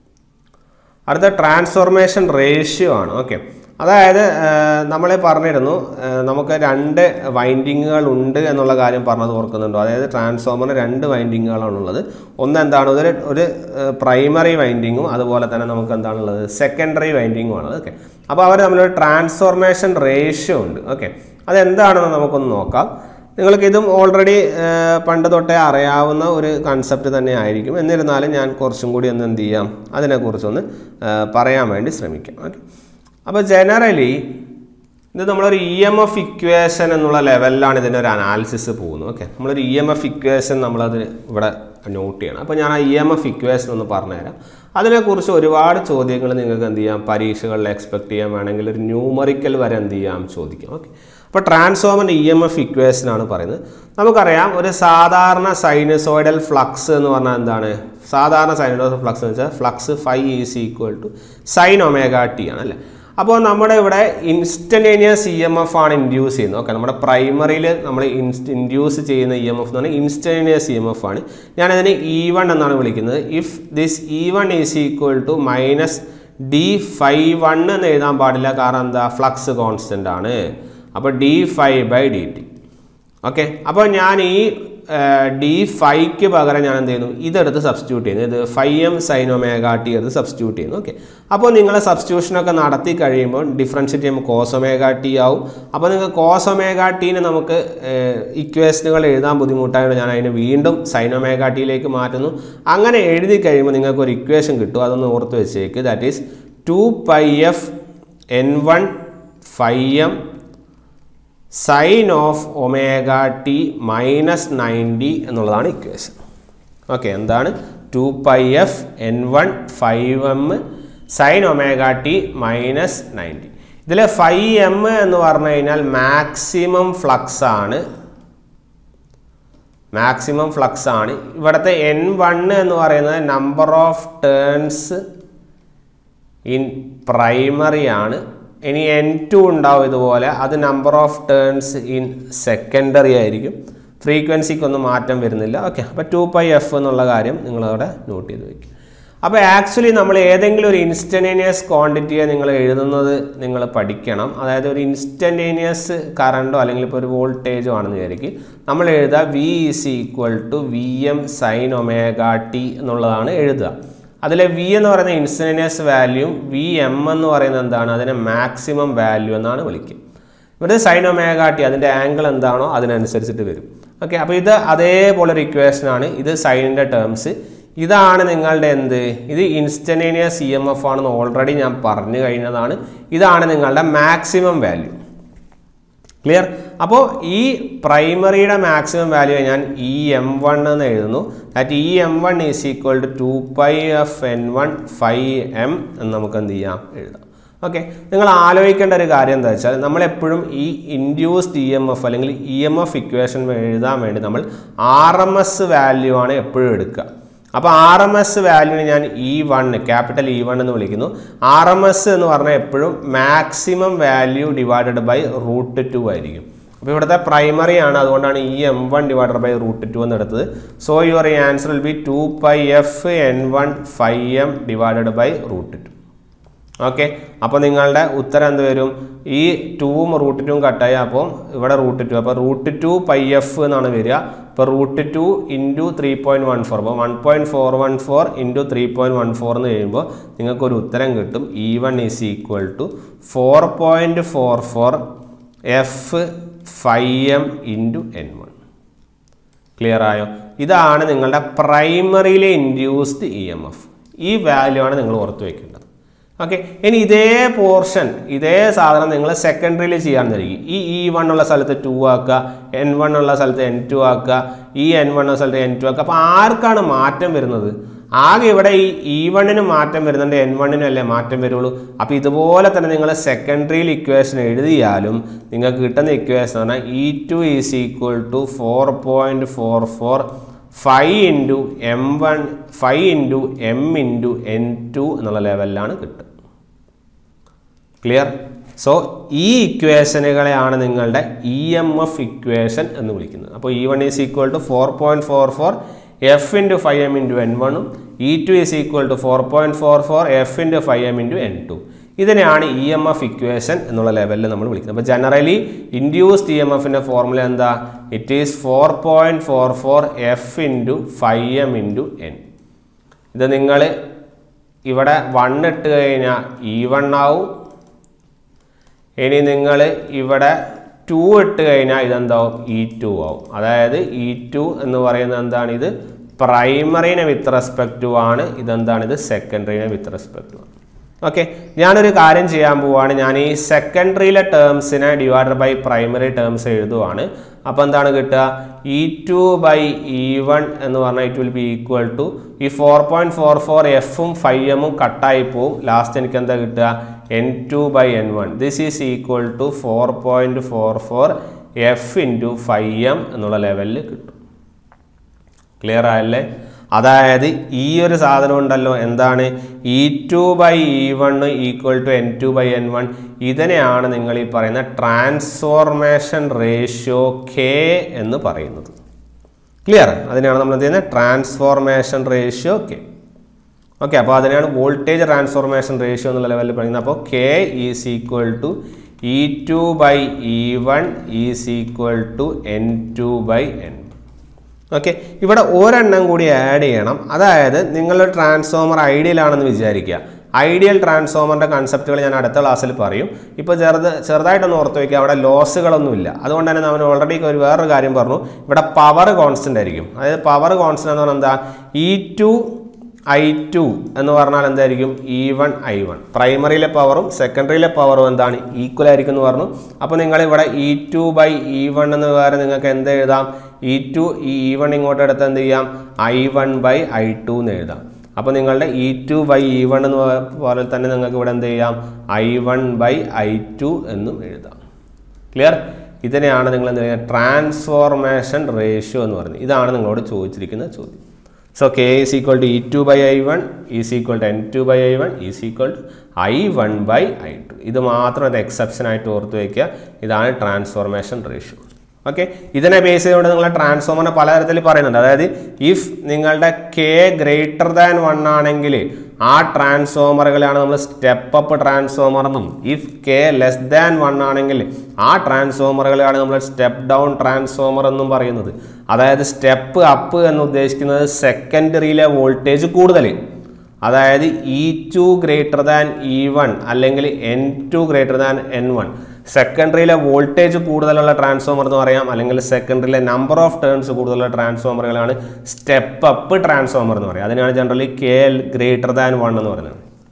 അടുത്ത ട്രാൻസ്ഫോർമേഷൻ റേഷ്യോ ആണ് ഓക്കെ അതായത് നമ്മൾ പറഞ്ഞിരുന്നു ആ, നമുക്ക് രണ്ട് വൈൻഡിങ്ങുകൾ ഉണ്ട് എന്നുള്ള കാര്യം പറഞ്ഞത് ഓർക്കുന്നുണ്ടോ അതായത് ട്രാൻസ്ഫോമറിന് രണ്ട് വൈൻഡിങ്ങുകളാണുള്ളത് ഒന്ന് എന്താണ് ഒരു ഒരു പ്രൈമറി വൈൻഡിങ്ങും അതുപോലെ തന്നെ നമുക്ക് എന്താണുള്ളത് സെക്കൻഡറി വൈൻഡിങ്ങും ആണ് ഓക്കെ അപ്പോൾ അവർ തമ്മിലൊരു ട്രാൻസ്ഫോർമേഷൻ റേഷ്യോ ഉണ്ട് ഓക്കെ അതെന്താണെന്ന് നമുക്കൊന്ന് നോക്കാം നിങ്ങൾക്ക് ഇതും ഓൾറെഡി പണ്ട് തൊട്ടേ അറിയാവുന്ന ഒരു കൺസെപ്റ്റ് തന്നെ ആയിരിക്കും എന്നിരുന്നാലും ഞാൻ കുറച്ചും കൂടി ഒന്ന് എന്ത് ചെയ്യാം അതിനെക്കുറിച്ചൊന്ന് ആ, പറയാൻ വേണ്ടി ശ്രമിക്കാം ഓക്കെ അപ്പോൾ ജനറലി ഇത് നമ്മളൊരു ഇ എം എഫ് ഇക്വേഷൻ എന്നുള്ള ലെവലിലാണ് ഇതിൻ്റെ ഒരു അനാലിസിസ് പോകുന്നത് ഓക്കെ നമ്മളൊരു ഇ എം എഫ് ഇക്വേഷൻ നമ്മളത് ഇവിടെ നോട്ട് ചെയ്യണം അപ്പോൾ ഞാൻ ആ ഇ എം എഫ് ഇക്വേഷൻ ഒന്ന് പറഞ്ഞുതരാം അതിനെക്കുറിച്ച് ഒരുപാട് ചോദ്യങ്ങൾ നിങ്ങൾക്ക് എന്ത് ചെയ്യാം പരീക്ഷകളിൽ എക്സ്പെക്ട് ചെയ്യാൻ വേണമെങ്കിൽ ഒരു ന്യൂമറിക്കൽ വരെ എന്ത് ചെയ്യാം ചോദിക്കാം ഓക്കെ അപ്പോൾ ട്രാൻസ്ഫോമറിൻ്റെ ഇ എം എഫ് ഇക്വേഷൻ ആണ് പറയുന്നത് നമുക്കറിയാം ഒരു സാധാരണ സൈനസോയിഡൽ ഫ്ലക്സ് എന്ന് പറഞ്ഞാൽ എന്താണ് സാധാരണ സൈനസോയിഡൽ ഫ്ലക്സ് എന്ന് വെച്ചാൽ flux phi is equal to sine omega T ആണ് അല്ലേ അപ്പോൾ നമ്മുടെ ഇവിടെ ഇൻസ്റ്റൻറ്റേനിയസ് ഇ എം എഫ് ആണ് ഇൻഡ്യൂസ് ചെയ്യുന്നത് ഓക്കെ നമ്മുടെ പ്രൈമറിയിൽ നമ്മൾ ഇൻസ്റ്റ് ഇൻഡ്യൂസ് ചെയ്യുന്ന ഇ എം എഫ് എന്ന് പറഞ്ഞാൽ ഇൻസ്റ്റൻറ്റേനിയസ് ഇ എം എഫ് ആണ് ഞാനതിനെ ഇ വൺ എന്നാണ് വിളിക്കുന്നത് if this E one is equal to minus D phi one എന്ന് എഴുതാൻ പാടില്ല കാരണം എന്താ ഫ്ലക്സ് കോൺസ്റ്റൻ്റ് ആണ് അപ്പോൾ D phi by D T okay അപ്പോൾ ഞാൻ ഈ ഡി ഫൈക്ക് പകരം ഞാൻ എന്ത് ചെയ്യുന്നു ഇതെടുത്ത് സബ്സ്റ്റിറ്റ്യൂട്ട് ചെയ്യുന്നു ഇത് ഫൈവ് എം സൈനോമേഗ ടി എടുത്ത് സബ്സ്റ്റിറ്റ്യൂട്ട് ചെയ്യുന്നു ഓക്കെ അപ്പോൾ നിങ്ങൾ സബ്സ്റ്റിറ്റ്യൂഷനൊക്കെ നടത്തി കഴിയുമ്പോൾ ഡിഫറൻഷ്യറ്റ് ചെയ്യുമ്പോൾ കോസൊമേഗ ടി ആവും അപ്പോൾ നിങ്ങൾക്ക് കോസൊമേഗ ടീനെ നമുക്ക് ഇക്വേഷനുകൾ എഴുതാൻ ബുദ്ധിമുട്ടായതുകൊണ്ട് ഞാൻ അതിനെ വീണ്ടും സൈനോമേഗ ടിയിലേക്ക് മാറ്റുന്നു അങ്ങനെ എഴുതി കഴിയുമ്പോൾ നിങ്ങൾക്ക് ഒരു ഇക്വേഷൻ കിട്ടും അതൊന്ന് ഓർത്ത് വെച്ചേക്ക് that is two pi F N one phi M sine of omega T minus ninety എന്നുള്ളതാണ് ഇക്വേഷൻ ഓക്കെ എന്താണ് two pi F N one phi M sine omega T minus ninety ഇതിൽ ഫൈവ് എം എന്ന് പറഞ്ഞു കഴിഞ്ഞാൽ മാക്സിമം ഫ്ലക്സ് ആണ് മാക്സിമം ഫ്ലക്സ് ആണ് ഇവിടുത്തെ എൻ വൺ എന്ന് പറയുന്നത് number of turns in primary ആണ് ഇനി എൻ ടു ഉണ്ടാവും ഇതുപോലെ അത് number of turns in secondary ആയിരിക്കും ഫ്രീക്വൻസിക്കൊന്നും മാറ്റം വരുന്നില്ല ഓക്കെ അപ്പോൾ ടു പൈ എഫ് എന്നുള്ള കാര്യം നിങ്ങളവിടെ നോട്ട് ചെയ്ത് വയ്ക്കും അപ്പോൾ ആക്ച്വലി നമ്മൾ ഏതെങ്കിലും ഒരു ഇൻസ്റ്റൻറ്റേനിയസ് ക്വാണ്ടിറ്റിയെ നിങ്ങൾ എഴുതുന്നത് നിങ്ങൾ പഠിക്കണം അതായത് ഒരു ഇൻസ്റ്റൻറ്റേനിയസ് കറണ്ടോ അല്ലെങ്കിൽ ഇപ്പോൾ ഒരു വോൾട്ടേജോ ആണെന്ന് വിചാരിക്കും നമ്മൾ എഴുതുക V is equal to V M sine omega T എന്നുള്ളതാണ് എഴുതുക അതിലെ വി എന്ന് പറയുന്ന ഇൻസ്റ്റൻറ്റേനിയസ് വാല്യൂ വി എം എന്ന് പറയുന്നത് എന്താണ് അതിനെ മാക്സിമം വാല്യൂ എന്നാണ് വിളിക്കുക ഇവിടെ സൈൻ ഒമേഗ ടി അതിൻ്റെ ആംഗിൾ എന്താണോ അതിനനുസരിച്ചിട്ട് വരും ഓക്കെ അപ്പോൾ ഇത് അതേപോലെ ഒരു ഇക്വേഷൻ ആണ് ഇത് സൈനിൻ്റെ ടേംസ് ഇതാണ് നിങ്ങളുടെ എന്ത് ഇത് ഇൻസ്റ്റൻറ്റേനിയസ് ഇ എം എഫ് ആണെന്ന് ഓൾറെഡി ഞാൻ പറഞ്ഞു കഴിഞ്ഞതാണ് ഇതാണ് നിങ്ങളുടെ മാക്സിമം വാല്യൂ ക്ലിയർ അപ്പോൾ ഈ പ്രൈമറിയുടെ മാക്സിമം വാല്യൂ ഞാൻ ഇ എം വൺ എന്ന് എഴുതുന്നു that E M one is equal to two pi F N one phi M എന്ന് നമുക്ക് എന്ത് ചെയ്യാം എഴുതാം ഓക്കെ നിങ്ങൾ ആലോചിക്കേണ്ട ഒരു കാര്യം എന്താ വെച്ചാൽ നമ്മളെപ്പോഴും ഈ ഇൻഡ്യൂസ്ഡ് ഇ എം എഫ് അല്ലെങ്കിൽ ഇ എം എഫ് ഇക്വേഷൻ എഴുതാൻ വേണ്ടി നമ്മൾ ആർ എം എസ് വാല്യൂ ആണ് എപ്പോഴും എടുക്കുക അപ്പോൾ ആർ എം എസ് വാല്യൂവിന് ഞാൻ E one capital E one എന്ന് വിളിക്കുന്നു ആർ എം എസ് എന്ന് പറഞ്ഞാൽ എപ്പോഴും maximum value divided by root two ആയിരിക്കും അപ്പോൾ ഇവിടുത്തെ പ്രൈമറി ആണ് അതുകൊണ്ടാണ് E M one divided by root two എന്ന് എടുത്തത് so your answer will be two pi F N one phi M divided by root two okay അപ്പോൾ നിങ്ങളുടെ ഉത്തരം എന്ത് വരും ഈ ടൂവും റൂട്ട് ടുവും കട്ടായി അപ്പോൾ ഇവിടെ റൂട്ട് ടു അപ്പോൾ റൂട്ട് ടു പൈ എഫ് എന്നാണ് വരിക ഇപ്പോൾ root two into three point one four അപ്പോൾ one point four one four into three point one four എന്ന് കഴിയുമ്പോൾ നിങ്ങൾക്കൊരു ഉത്തരം കിട്ടും E one is equal to four point four four F phi M into N one clear ആയോ ഇതാണ് നിങ്ങളുടെ പ്രൈമറിയിലെ ഇൻഡ്യൂസ്ഡ് ഇ എം എഫ് ഈ വാല്യൂ ആണ് നിങ്ങൾ ഓർത്ത് വെക്കേണ്ടത് ഓക്കെ ഇനി ഇതേ പോർഷൻ ഇതേ സാധനം നിങ്ങൾ സെക്കൻഡറിയിൽ ചെയ്യാൻ തരിക ഈ ഇ വൺ ഉള്ള സ്ഥലത്ത് ടു ആക്കുക എൻ വൺ ഉള്ള സ്ഥലത്ത് എൻ ടു ആക്കുക ഈ എൻ വൺ ഉള്ള സ്ഥലത്ത് എൻ ടു ആക്കുക അപ്പോൾ ആർക്കാണ് മാറ്റം വരുന്നത് ആകെ ഇവിടെ ഈ ഇ വണ്ണിന് മാറ്റം വരുന്നുണ്ട് എൻ വണ്ണിനും അല്ലേ മാറ്റം വരുള്ളൂ അപ്പോൾ ഇതുപോലെ തന്നെ നിങ്ങൾ സെക്കൻഡറിയിൽ ഇക്വേഷൻ എഴുതിയാലും നിങ്ങൾക്ക് കിട്ടുന്ന ഇക്വേഷൻ എന്ന് പറഞ്ഞാൽ E two is equal to four point four four phi into M one phi into M into N two എന്നുള്ള ലെവലിലാണ് കിട്ടുക ക്ലിയർ സോ ഈ ഇക്വേഷനുകളെയാണ് നിങ്ങളുടെ ഇ എം എഫ് ഇക്വേഷൻ എന്ന് വിളിക്കുന്നത് അപ്പോൾ E one is equal to four point four four F into phi M into N വണ്ണും E two is equal to four point four four F into phi M into N two ഇതിനെയാണ് ഇ എം എഫ് ഇക്വേഷൻ എന്നുള്ള ലെവലിൽ നമ്മൾ വിളിക്കുന്നത് അപ്പോൾ ജനറലി ഇൻഡ്യൂസ്ഡ് ഇ എം എഫിൻ്റെ ഫോർമുല എന്താ it is four point four four F into phi M into N ഇത് നിങ്ങൾ ഇവിടെ വൺ ഇട്ട് കഴിഞ്ഞാൽ ഇ വൺ ആവും ഇനി നിങ്ങൾ ഇവിടെ ടു ഇട്ട് കഴിഞ്ഞാൽ ഇതെന്താവും ഇ ടു ആവും അതായത് ഇ ടു എന്ന് പറയുന്നത് എന്താണ് ഇത് പ്രൈമറിനെ വിത്ത് റെസ്പെക്ട് ടു ആണ് ഇതെന്താണ് ഇത് സെക്കൻഡറിനെ വിത്ത് റെസ്പെക്ട് ടു ആണ് ഓക്കെ ഞാനൊരു കാര്യം ചെയ്യാൻ പോവുകയാണ് ഞാൻ ഈ സെക്കൻഡറിയിലെ ടേംസിനെ ഡിവൈഡഡ് ബൈ പ്രൈമറി ടേംസ് എഴുതുവാണ് അപ്പോൾ എന്താണ് കിട്ടുക E two by E one എന്ന് പറഞ്ഞാൽ it will be equal to ഈ ഫോർ പോയിൻറ്റ് ഫോർ ഫോർ എഫും ഫൈവ് എമ്മും കട്ടായി പോവും ലാസ്റ്റ് എനിക്ക് എന്താ കിട്ടുക N two by N one this is equal to four point four four F into phi M എന്നുള്ള ലെവലിൽ കിട്ടും ക്ലിയർ ആയല്ലേ അതായത് ഈ ഒരു സാധനം ഉണ്ടല്ലോ എന്താണ് E two by E one equal to N two by N one ഇതിനെയാണ് നിങ്ങൾ ഈ പറയുന്ന ട്രാൻസ്ഫോർമേഷൻ റേഷ്യോ കെ എന്ന് പറയുന്നത് ക്ലിയർ അതിനെയാണ് നമ്മൾ എന്ത് ചെയ്യുന്നത് ട്രാൻസ്ഫോർമേഷൻ റേഷ്യോ കെ ഓക്കെ അപ്പോൾ അതിനെയാണ് വോൾട്ടേജ് ട്രാൻസ്ഫോർമേഷൻ റേഷ്യോ എന്നുള്ള ലെവലിൽ പറയുന്നത് അപ്പോൾ K is equal to E two by E one is equal to N two by N okay ഇവിടെ ഒരെണ്ണം കൂടി ആഡ് ചെയ്യണം അതായത് നിങ്ങളുടെ ട്രാൻസ്ഫോമർ ഐഡിയൽ ആണെന്ന് വിചാരിക്കുക ഐഡിയൽ ട്രാൻസ്ഫോമറിൻ്റെ കൺസെപ്റ്റുകൾ ഞാൻ അടുത്ത ക്ലാസ്സിൽ പറയും ഇപ്പോൾ ചെറുത് ചെറുതായിട്ടൊന്ന് ഓർത്ത് വയ്ക്കുക അവിടെ ലോസുകളൊന്നുമില്ല അതുകൊണ്ട് തന്നെ നമ്മൾ ഓൾറെഡി ഒരു വേറൊരു കാര്യം പറഞ്ഞു ഇവിടെ പവർ കോൺസ്റ്റൻ്റ് ആയിരിക്കും അതായത് പവർ കോൺസ്റ്റൻ്റ് എന്ന് പറഞ്ഞാൽ എന്താ ഇ ടു ഐ ടു എന്ന് പറഞ്ഞാൽ എന്തായിരിക്കും ഇ വൺ ഐ വൺ പ്രൈമറിയിലെ പവറും സെക്കൻഡറിയിലെ പവറും എന്താണ് ഈക്വൽ ആയിരിക്കും എന്ന് പറഞ്ഞു അപ്പോൾ നിങ്ങൾ ഇവിടെ E two by E one എന്ന് വേറെ നിങ്ങൾക്ക് എന്ത് എഴുതാം ഇ ടു ഈ ഇ വൺ ഇങ്ങോട്ട് എടുത്ത് എന്ത് ചെയ്യാം I one by I two എന്ന് എഴുതാം അപ്പോൾ നിങ്ങളുടെ E two by E one എന്ന് പോലെ തന്നെ നിങ്ങൾക്ക് ഇവിടെ എന്ത് ചെയ്യാം I one by I two എന്നും എഴുതാം ക്ലിയർ ഇതിനെയാണ് നിങ്ങൾ എന്ത് ചെയ്യുക ട്രാൻസ്ഫോർമേഷൻ റേഷ്യോ എന്ന് പറയുന്നത് ഇതാണ് നിങ്ങളോട് ചോദിച്ചിരിക്കുന്ന ചോദ്യം so K is equal to E two by I one is equal to N two by I one is equal to I one by I two ഇത് മാത്രം ഒരു എക്സെപ്ഷൻ ആയിട്ട് ഓർത്ത് വയ്ക്കുക ഇതാണ് ട്രാൻസ്ഫോർമേഷൻ റേഷ്യോ ഓക്കെ ഇതിനെ ബേസ് ചെയ്തുകൊണ്ട് നിങ്ങൾ ട്രാൻസ്ഫോമറിനെ പലതരത്തിൽ പറയുന്നുണ്ട് അതായത് ഇഫ് നിങ്ങളുടെ കെ ഗ്രേറ്റർ ദാൻ വൺ ആണെങ്കിൽ ആ ട്രാൻസ്ഫോമറുകളാണ് നമ്മൾ സ്റ്റെപ്പ് അപ്പ് ട്രാൻസ്ഫോമർ എന്നും if K less than one ആണെങ്കിൽ ആ ട്രാൻസ്ഫോമറുകളാണ് നമ്മൾ സ്റ്റെപ്പ് ഡൗൺ ട്രാൻസ്ഫോമർ എന്നും പറയുന്നത് അതായത് സ്റ്റെപ്പ് അപ്പ് എന്ന് ഉദ്ദേശിക്കുന്നത് സെക്കൻഡറിയിലെ വോൾട്ടേജ് കൂടുതൽ അതായത് E two greater than E one അല്ലെങ്കിൽ N two greater than N one സെക്കൻഡറിയിലെ വോൾട്ടേജ് കൂടുതലുള്ള ട്രാൻസ്ഫോമർ എന്ന് പറയാം അല്ലെങ്കിൽ സെക്കൻഡറിയിലെ നമ്പർ ഓഫ് ടേൺസ് കൂടുതലുള്ള ട്രാൻസ്ഫോമറുകളാണ് സ്റ്റെപ്പ് അപ്പ് ട്രാൻസ്ഫോമർ എന്ന് പറയുക അതിനാണ് generally K L greater than one എന്ന് പറയുന്നത്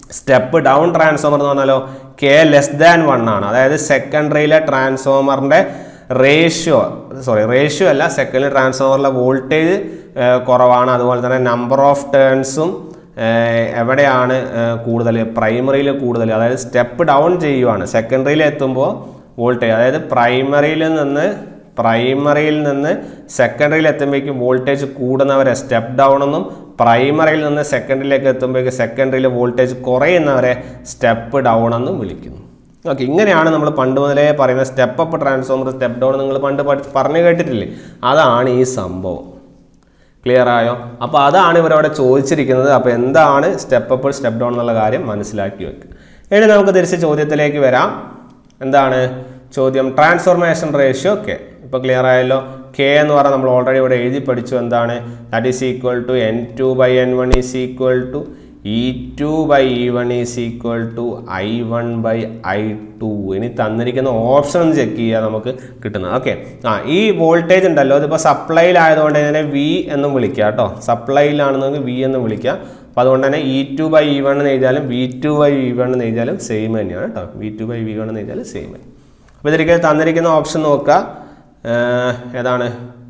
സ്റ്റെപ്പ് ഡൗൺ ട്രാൻസ്ഫോമർ എന്ന് പറഞ്ഞാലോ കെ ലെസ് ദാൻ വൺ ആണ് അതായത് സെക്കൻഡറിയിലെ ട്രാൻസ്ഫോമറിൻ്റെ റേഷ്യോ സോറി റേഷ്യോ അല്ല സെക്കൻഡറി ട്രാൻസ്ഫോമറിലെ വോൾട്ടേജ് കുറവാണ് അതുപോലെ തന്നെ നമ്പർ ഓഫ് ടേൺസും എവിടെയാണ് കൂടുതൽ പ്രൈമറിയിൽ കൂടുതൽ അതായത് സ്റ്റെപ്പ് ഡൗൺ ചെയ്യുവാണ് സെക്കൻഡറിയിൽ എത്തുമ്പോൾ വോൾട്ടേജ് അതായത് പ്രൈമറിയിൽ നിന്ന് പ്രൈമറിയിൽ നിന്ന് സെക്കൻഡറിയിൽ എത്തുമ്പോഴേക്കും വോൾട്ടേജ് കൂടുന്നവരെ സ്റ്റെപ്പ് ഡൗൺ എന്നും പ്രൈമറിയിൽ നിന്ന് സെക്കൻഡറിയിലേക്ക് എത്തുമ്പോഴേക്കും സെക്കൻഡറിയിൽ വോൾട്ടേജ് കുറയുന്നവരെ സ്റ്റെപ്പ് ഡൗൺ എന്നും വിളിക്കുന്നു ഓക്കെ ഇങ്ങനെയാണ് നമ്മൾ പണ്ട് മുതലേ പറയുന്ന step up transformer step down നിങ്ങൾ പണ്ട് പഠി- പറഞ്ഞു കേട്ടിട്ടില്ലേ അതാണ് ഈ സംഭവം ക്ലിയർ ആയോ അപ്പോൾ അതാണ് ഇവരവിടെ ചോദിച്ചിരിക്കുന്നത് അപ്പോൾ എന്താണ് സ്റ്റെപ്പ് അപ്പ് സ്റ്റെപ്പ് ഡൗൺ എന്നുള്ള കാര്യം മനസ്സിലാക്കി വെക്കുക ഇനി നമുക്ക് തിരിച്ച് ചോദ്യത്തിലേക്ക് വരാം എന്താണ് ചോദ്യം ട്രാൻസ്ഫോർമേഷൻ റേഷ്യോ കെ ഇപ്പോൾ ക്ലിയർ ആയല്ലോ കെ എന്ന് പറഞ്ഞാൽ നമ്മൾ ഓൾറെഡി ഇവിടെ എഴുതി പഠിച്ചു എന്താണ് that is equal to N two by N one is equal to E two by E one is equal to I one by I two ഇനി തന്നിരിക്കുന്ന ഓപ്ഷൻ ഒന്ന് ചെക്ക് ചെയ്യുക നമുക്ക് കിട്ടുന്നത് ഓക്കെ ആ ഈ വോൾട്ടേജ് ഉണ്ടല്ലോ ഇതിപ്പോൾ സപ്ലൈയിലായതുകൊണ്ട് ഇതിനെ വി എന്നും വിളിക്കുക കേട്ടോ സപ്ലൈയിലാണെന്നെങ്കിൽ വി എന്നും വിളിക്കുക അപ്പോൾ അതുകൊണ്ട് തന്നെ E two by E one എന്ന് എഴുതിയാലും V two by V one എന്ന് എഴുതിയാലും സെയിം തന്നെയാണ് കേട്ടോ V two by V one എന്ന് എഴുതിയാലും സെയിം അപ്പോൾ ഇതിലേക്ക് തന്നിരിക്കുന്ന ഓപ്ഷൻ നോക്കുക ഏഹ്, ഏതാണ്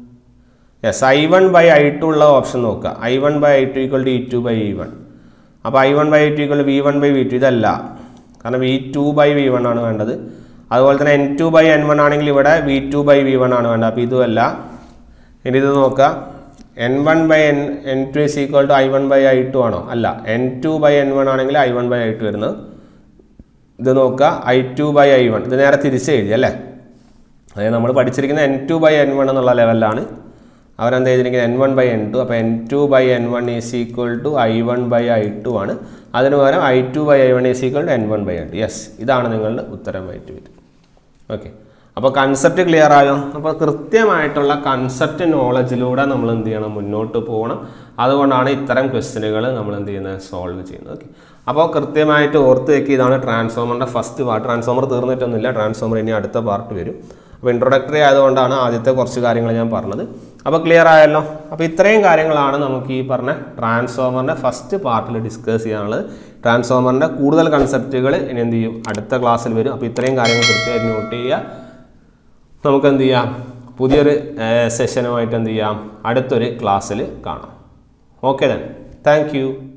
yes I one by I two ഉള്ള ഓപ്ഷൻ നോക്കുക I one by I two equal to E two by E one അപ്പോൾ I one by I two equal V one by V two ഇതല്ല കാരണം V two by V one ആണ് വേണ്ടത് അതുപോലെ തന്നെ N two by N one ആണെങ്കിൽ ഇവിടെ V two by V one ആണ് വേണ്ടത് അപ്പോൾ ഇതുമല്ല ഇനി ഇത് നോക്കുക N one by N N two is equal to I one by I two ആണോ അല്ല N two by N one ആണെങ്കിൽ I one by I two വരുന്നത് ഇത് നോക്കുക I two by I one ഇത് നേരെ തിരിച്ച് എഴുതി അല്ലേ അതായത് നമ്മൾ പഠിച്ചിരിക്കുന്ന N two by N one എന്നുള്ള ലെവലിലാണ് അവരെന്ത് ചെയ്തിരിക്കുന്നത് N one by N two അപ്പോൾ N two by N one is equal to I one by I two ആണ് അതിന് പകരം I two by I one is equal to N one by I two yes ഇതാണ് നിങ്ങളുടെ ഉത്തരമായിട്ട് വരും ഓക്കെ അപ്പോൾ കൺസെപ്റ്റ് ക്ലിയർ ആയോ അപ്പോൾ കൃത്യമായിട്ടുള്ള കൺസെപ്റ്റ് നോളജിലൂടെ നമ്മൾ എന്ത് ചെയ്യണം മുന്നോട്ട് പോകണം അതുകൊണ്ടാണ് ഇത്തരം ക്വസ്റ്റ്യനുകൾ നമ്മൾ എന്ത് ചെയ്യുന്നത് സോൾവ് ചെയ്യുന്നത് ഓക്കെ അപ്പോൾ കൃത്യമായിട്ട് ഓർത്ത് വെക്കുക ഇതാണ് ട്രാൻസ്ഫോമറിൻ്റെ ഫസ്റ്റ് പാർട്ട് ട്രാൻസ്ഫോമർ തീർന്നിട്ടൊന്നുമില്ല ട്രാൻസ്ഫോമർ ഇനി അടുത്ത പാർട്ട് വരും അപ്പോൾ ഇൻട്രൊഡക്ടറി ആയതുകൊണ്ടാണ് ആദ്യത്തെ കുറച്ച് കാര്യങ്ങൾ ഞാൻ പറഞ്ഞത് അപ്പോൾ ക്ലിയർ ആയല്ലോ അപ്പോൾ ഇത്രയും കാര്യങ്ങളാണ് നമുക്ക് ഈ പറഞ്ഞ ട്രാൻസ്ഫോമറിൻ്റെ ഫസ്റ്റ് പാർട്ടിൽ ഡിസ്കസ് ചെയ്യാനുള്ളത് ട്രാൻസ്ഫോമറിൻ്റെ കൂടുതൽ കൺസെപ്റ്റുകൾ ഇനി എന്ത് ചെയ്യും അടുത്ത ക്ലാസ്സിൽ വരും അപ്പോൾ ഇത്രയും കാര്യങ്ങൾ കൃത്യമായിട്ട് നോട്ട് ചെയ്യുക നമുക്ക് എന്ത് ചെയ്യാം പുതിയൊരു സെഷനുമായിട്ട് എന്ത് ചെയ്യാം അടുത്തൊരു ക്ലാസ്സിൽ കാണാം ഓക്കെ ദൻ താങ്ക് യു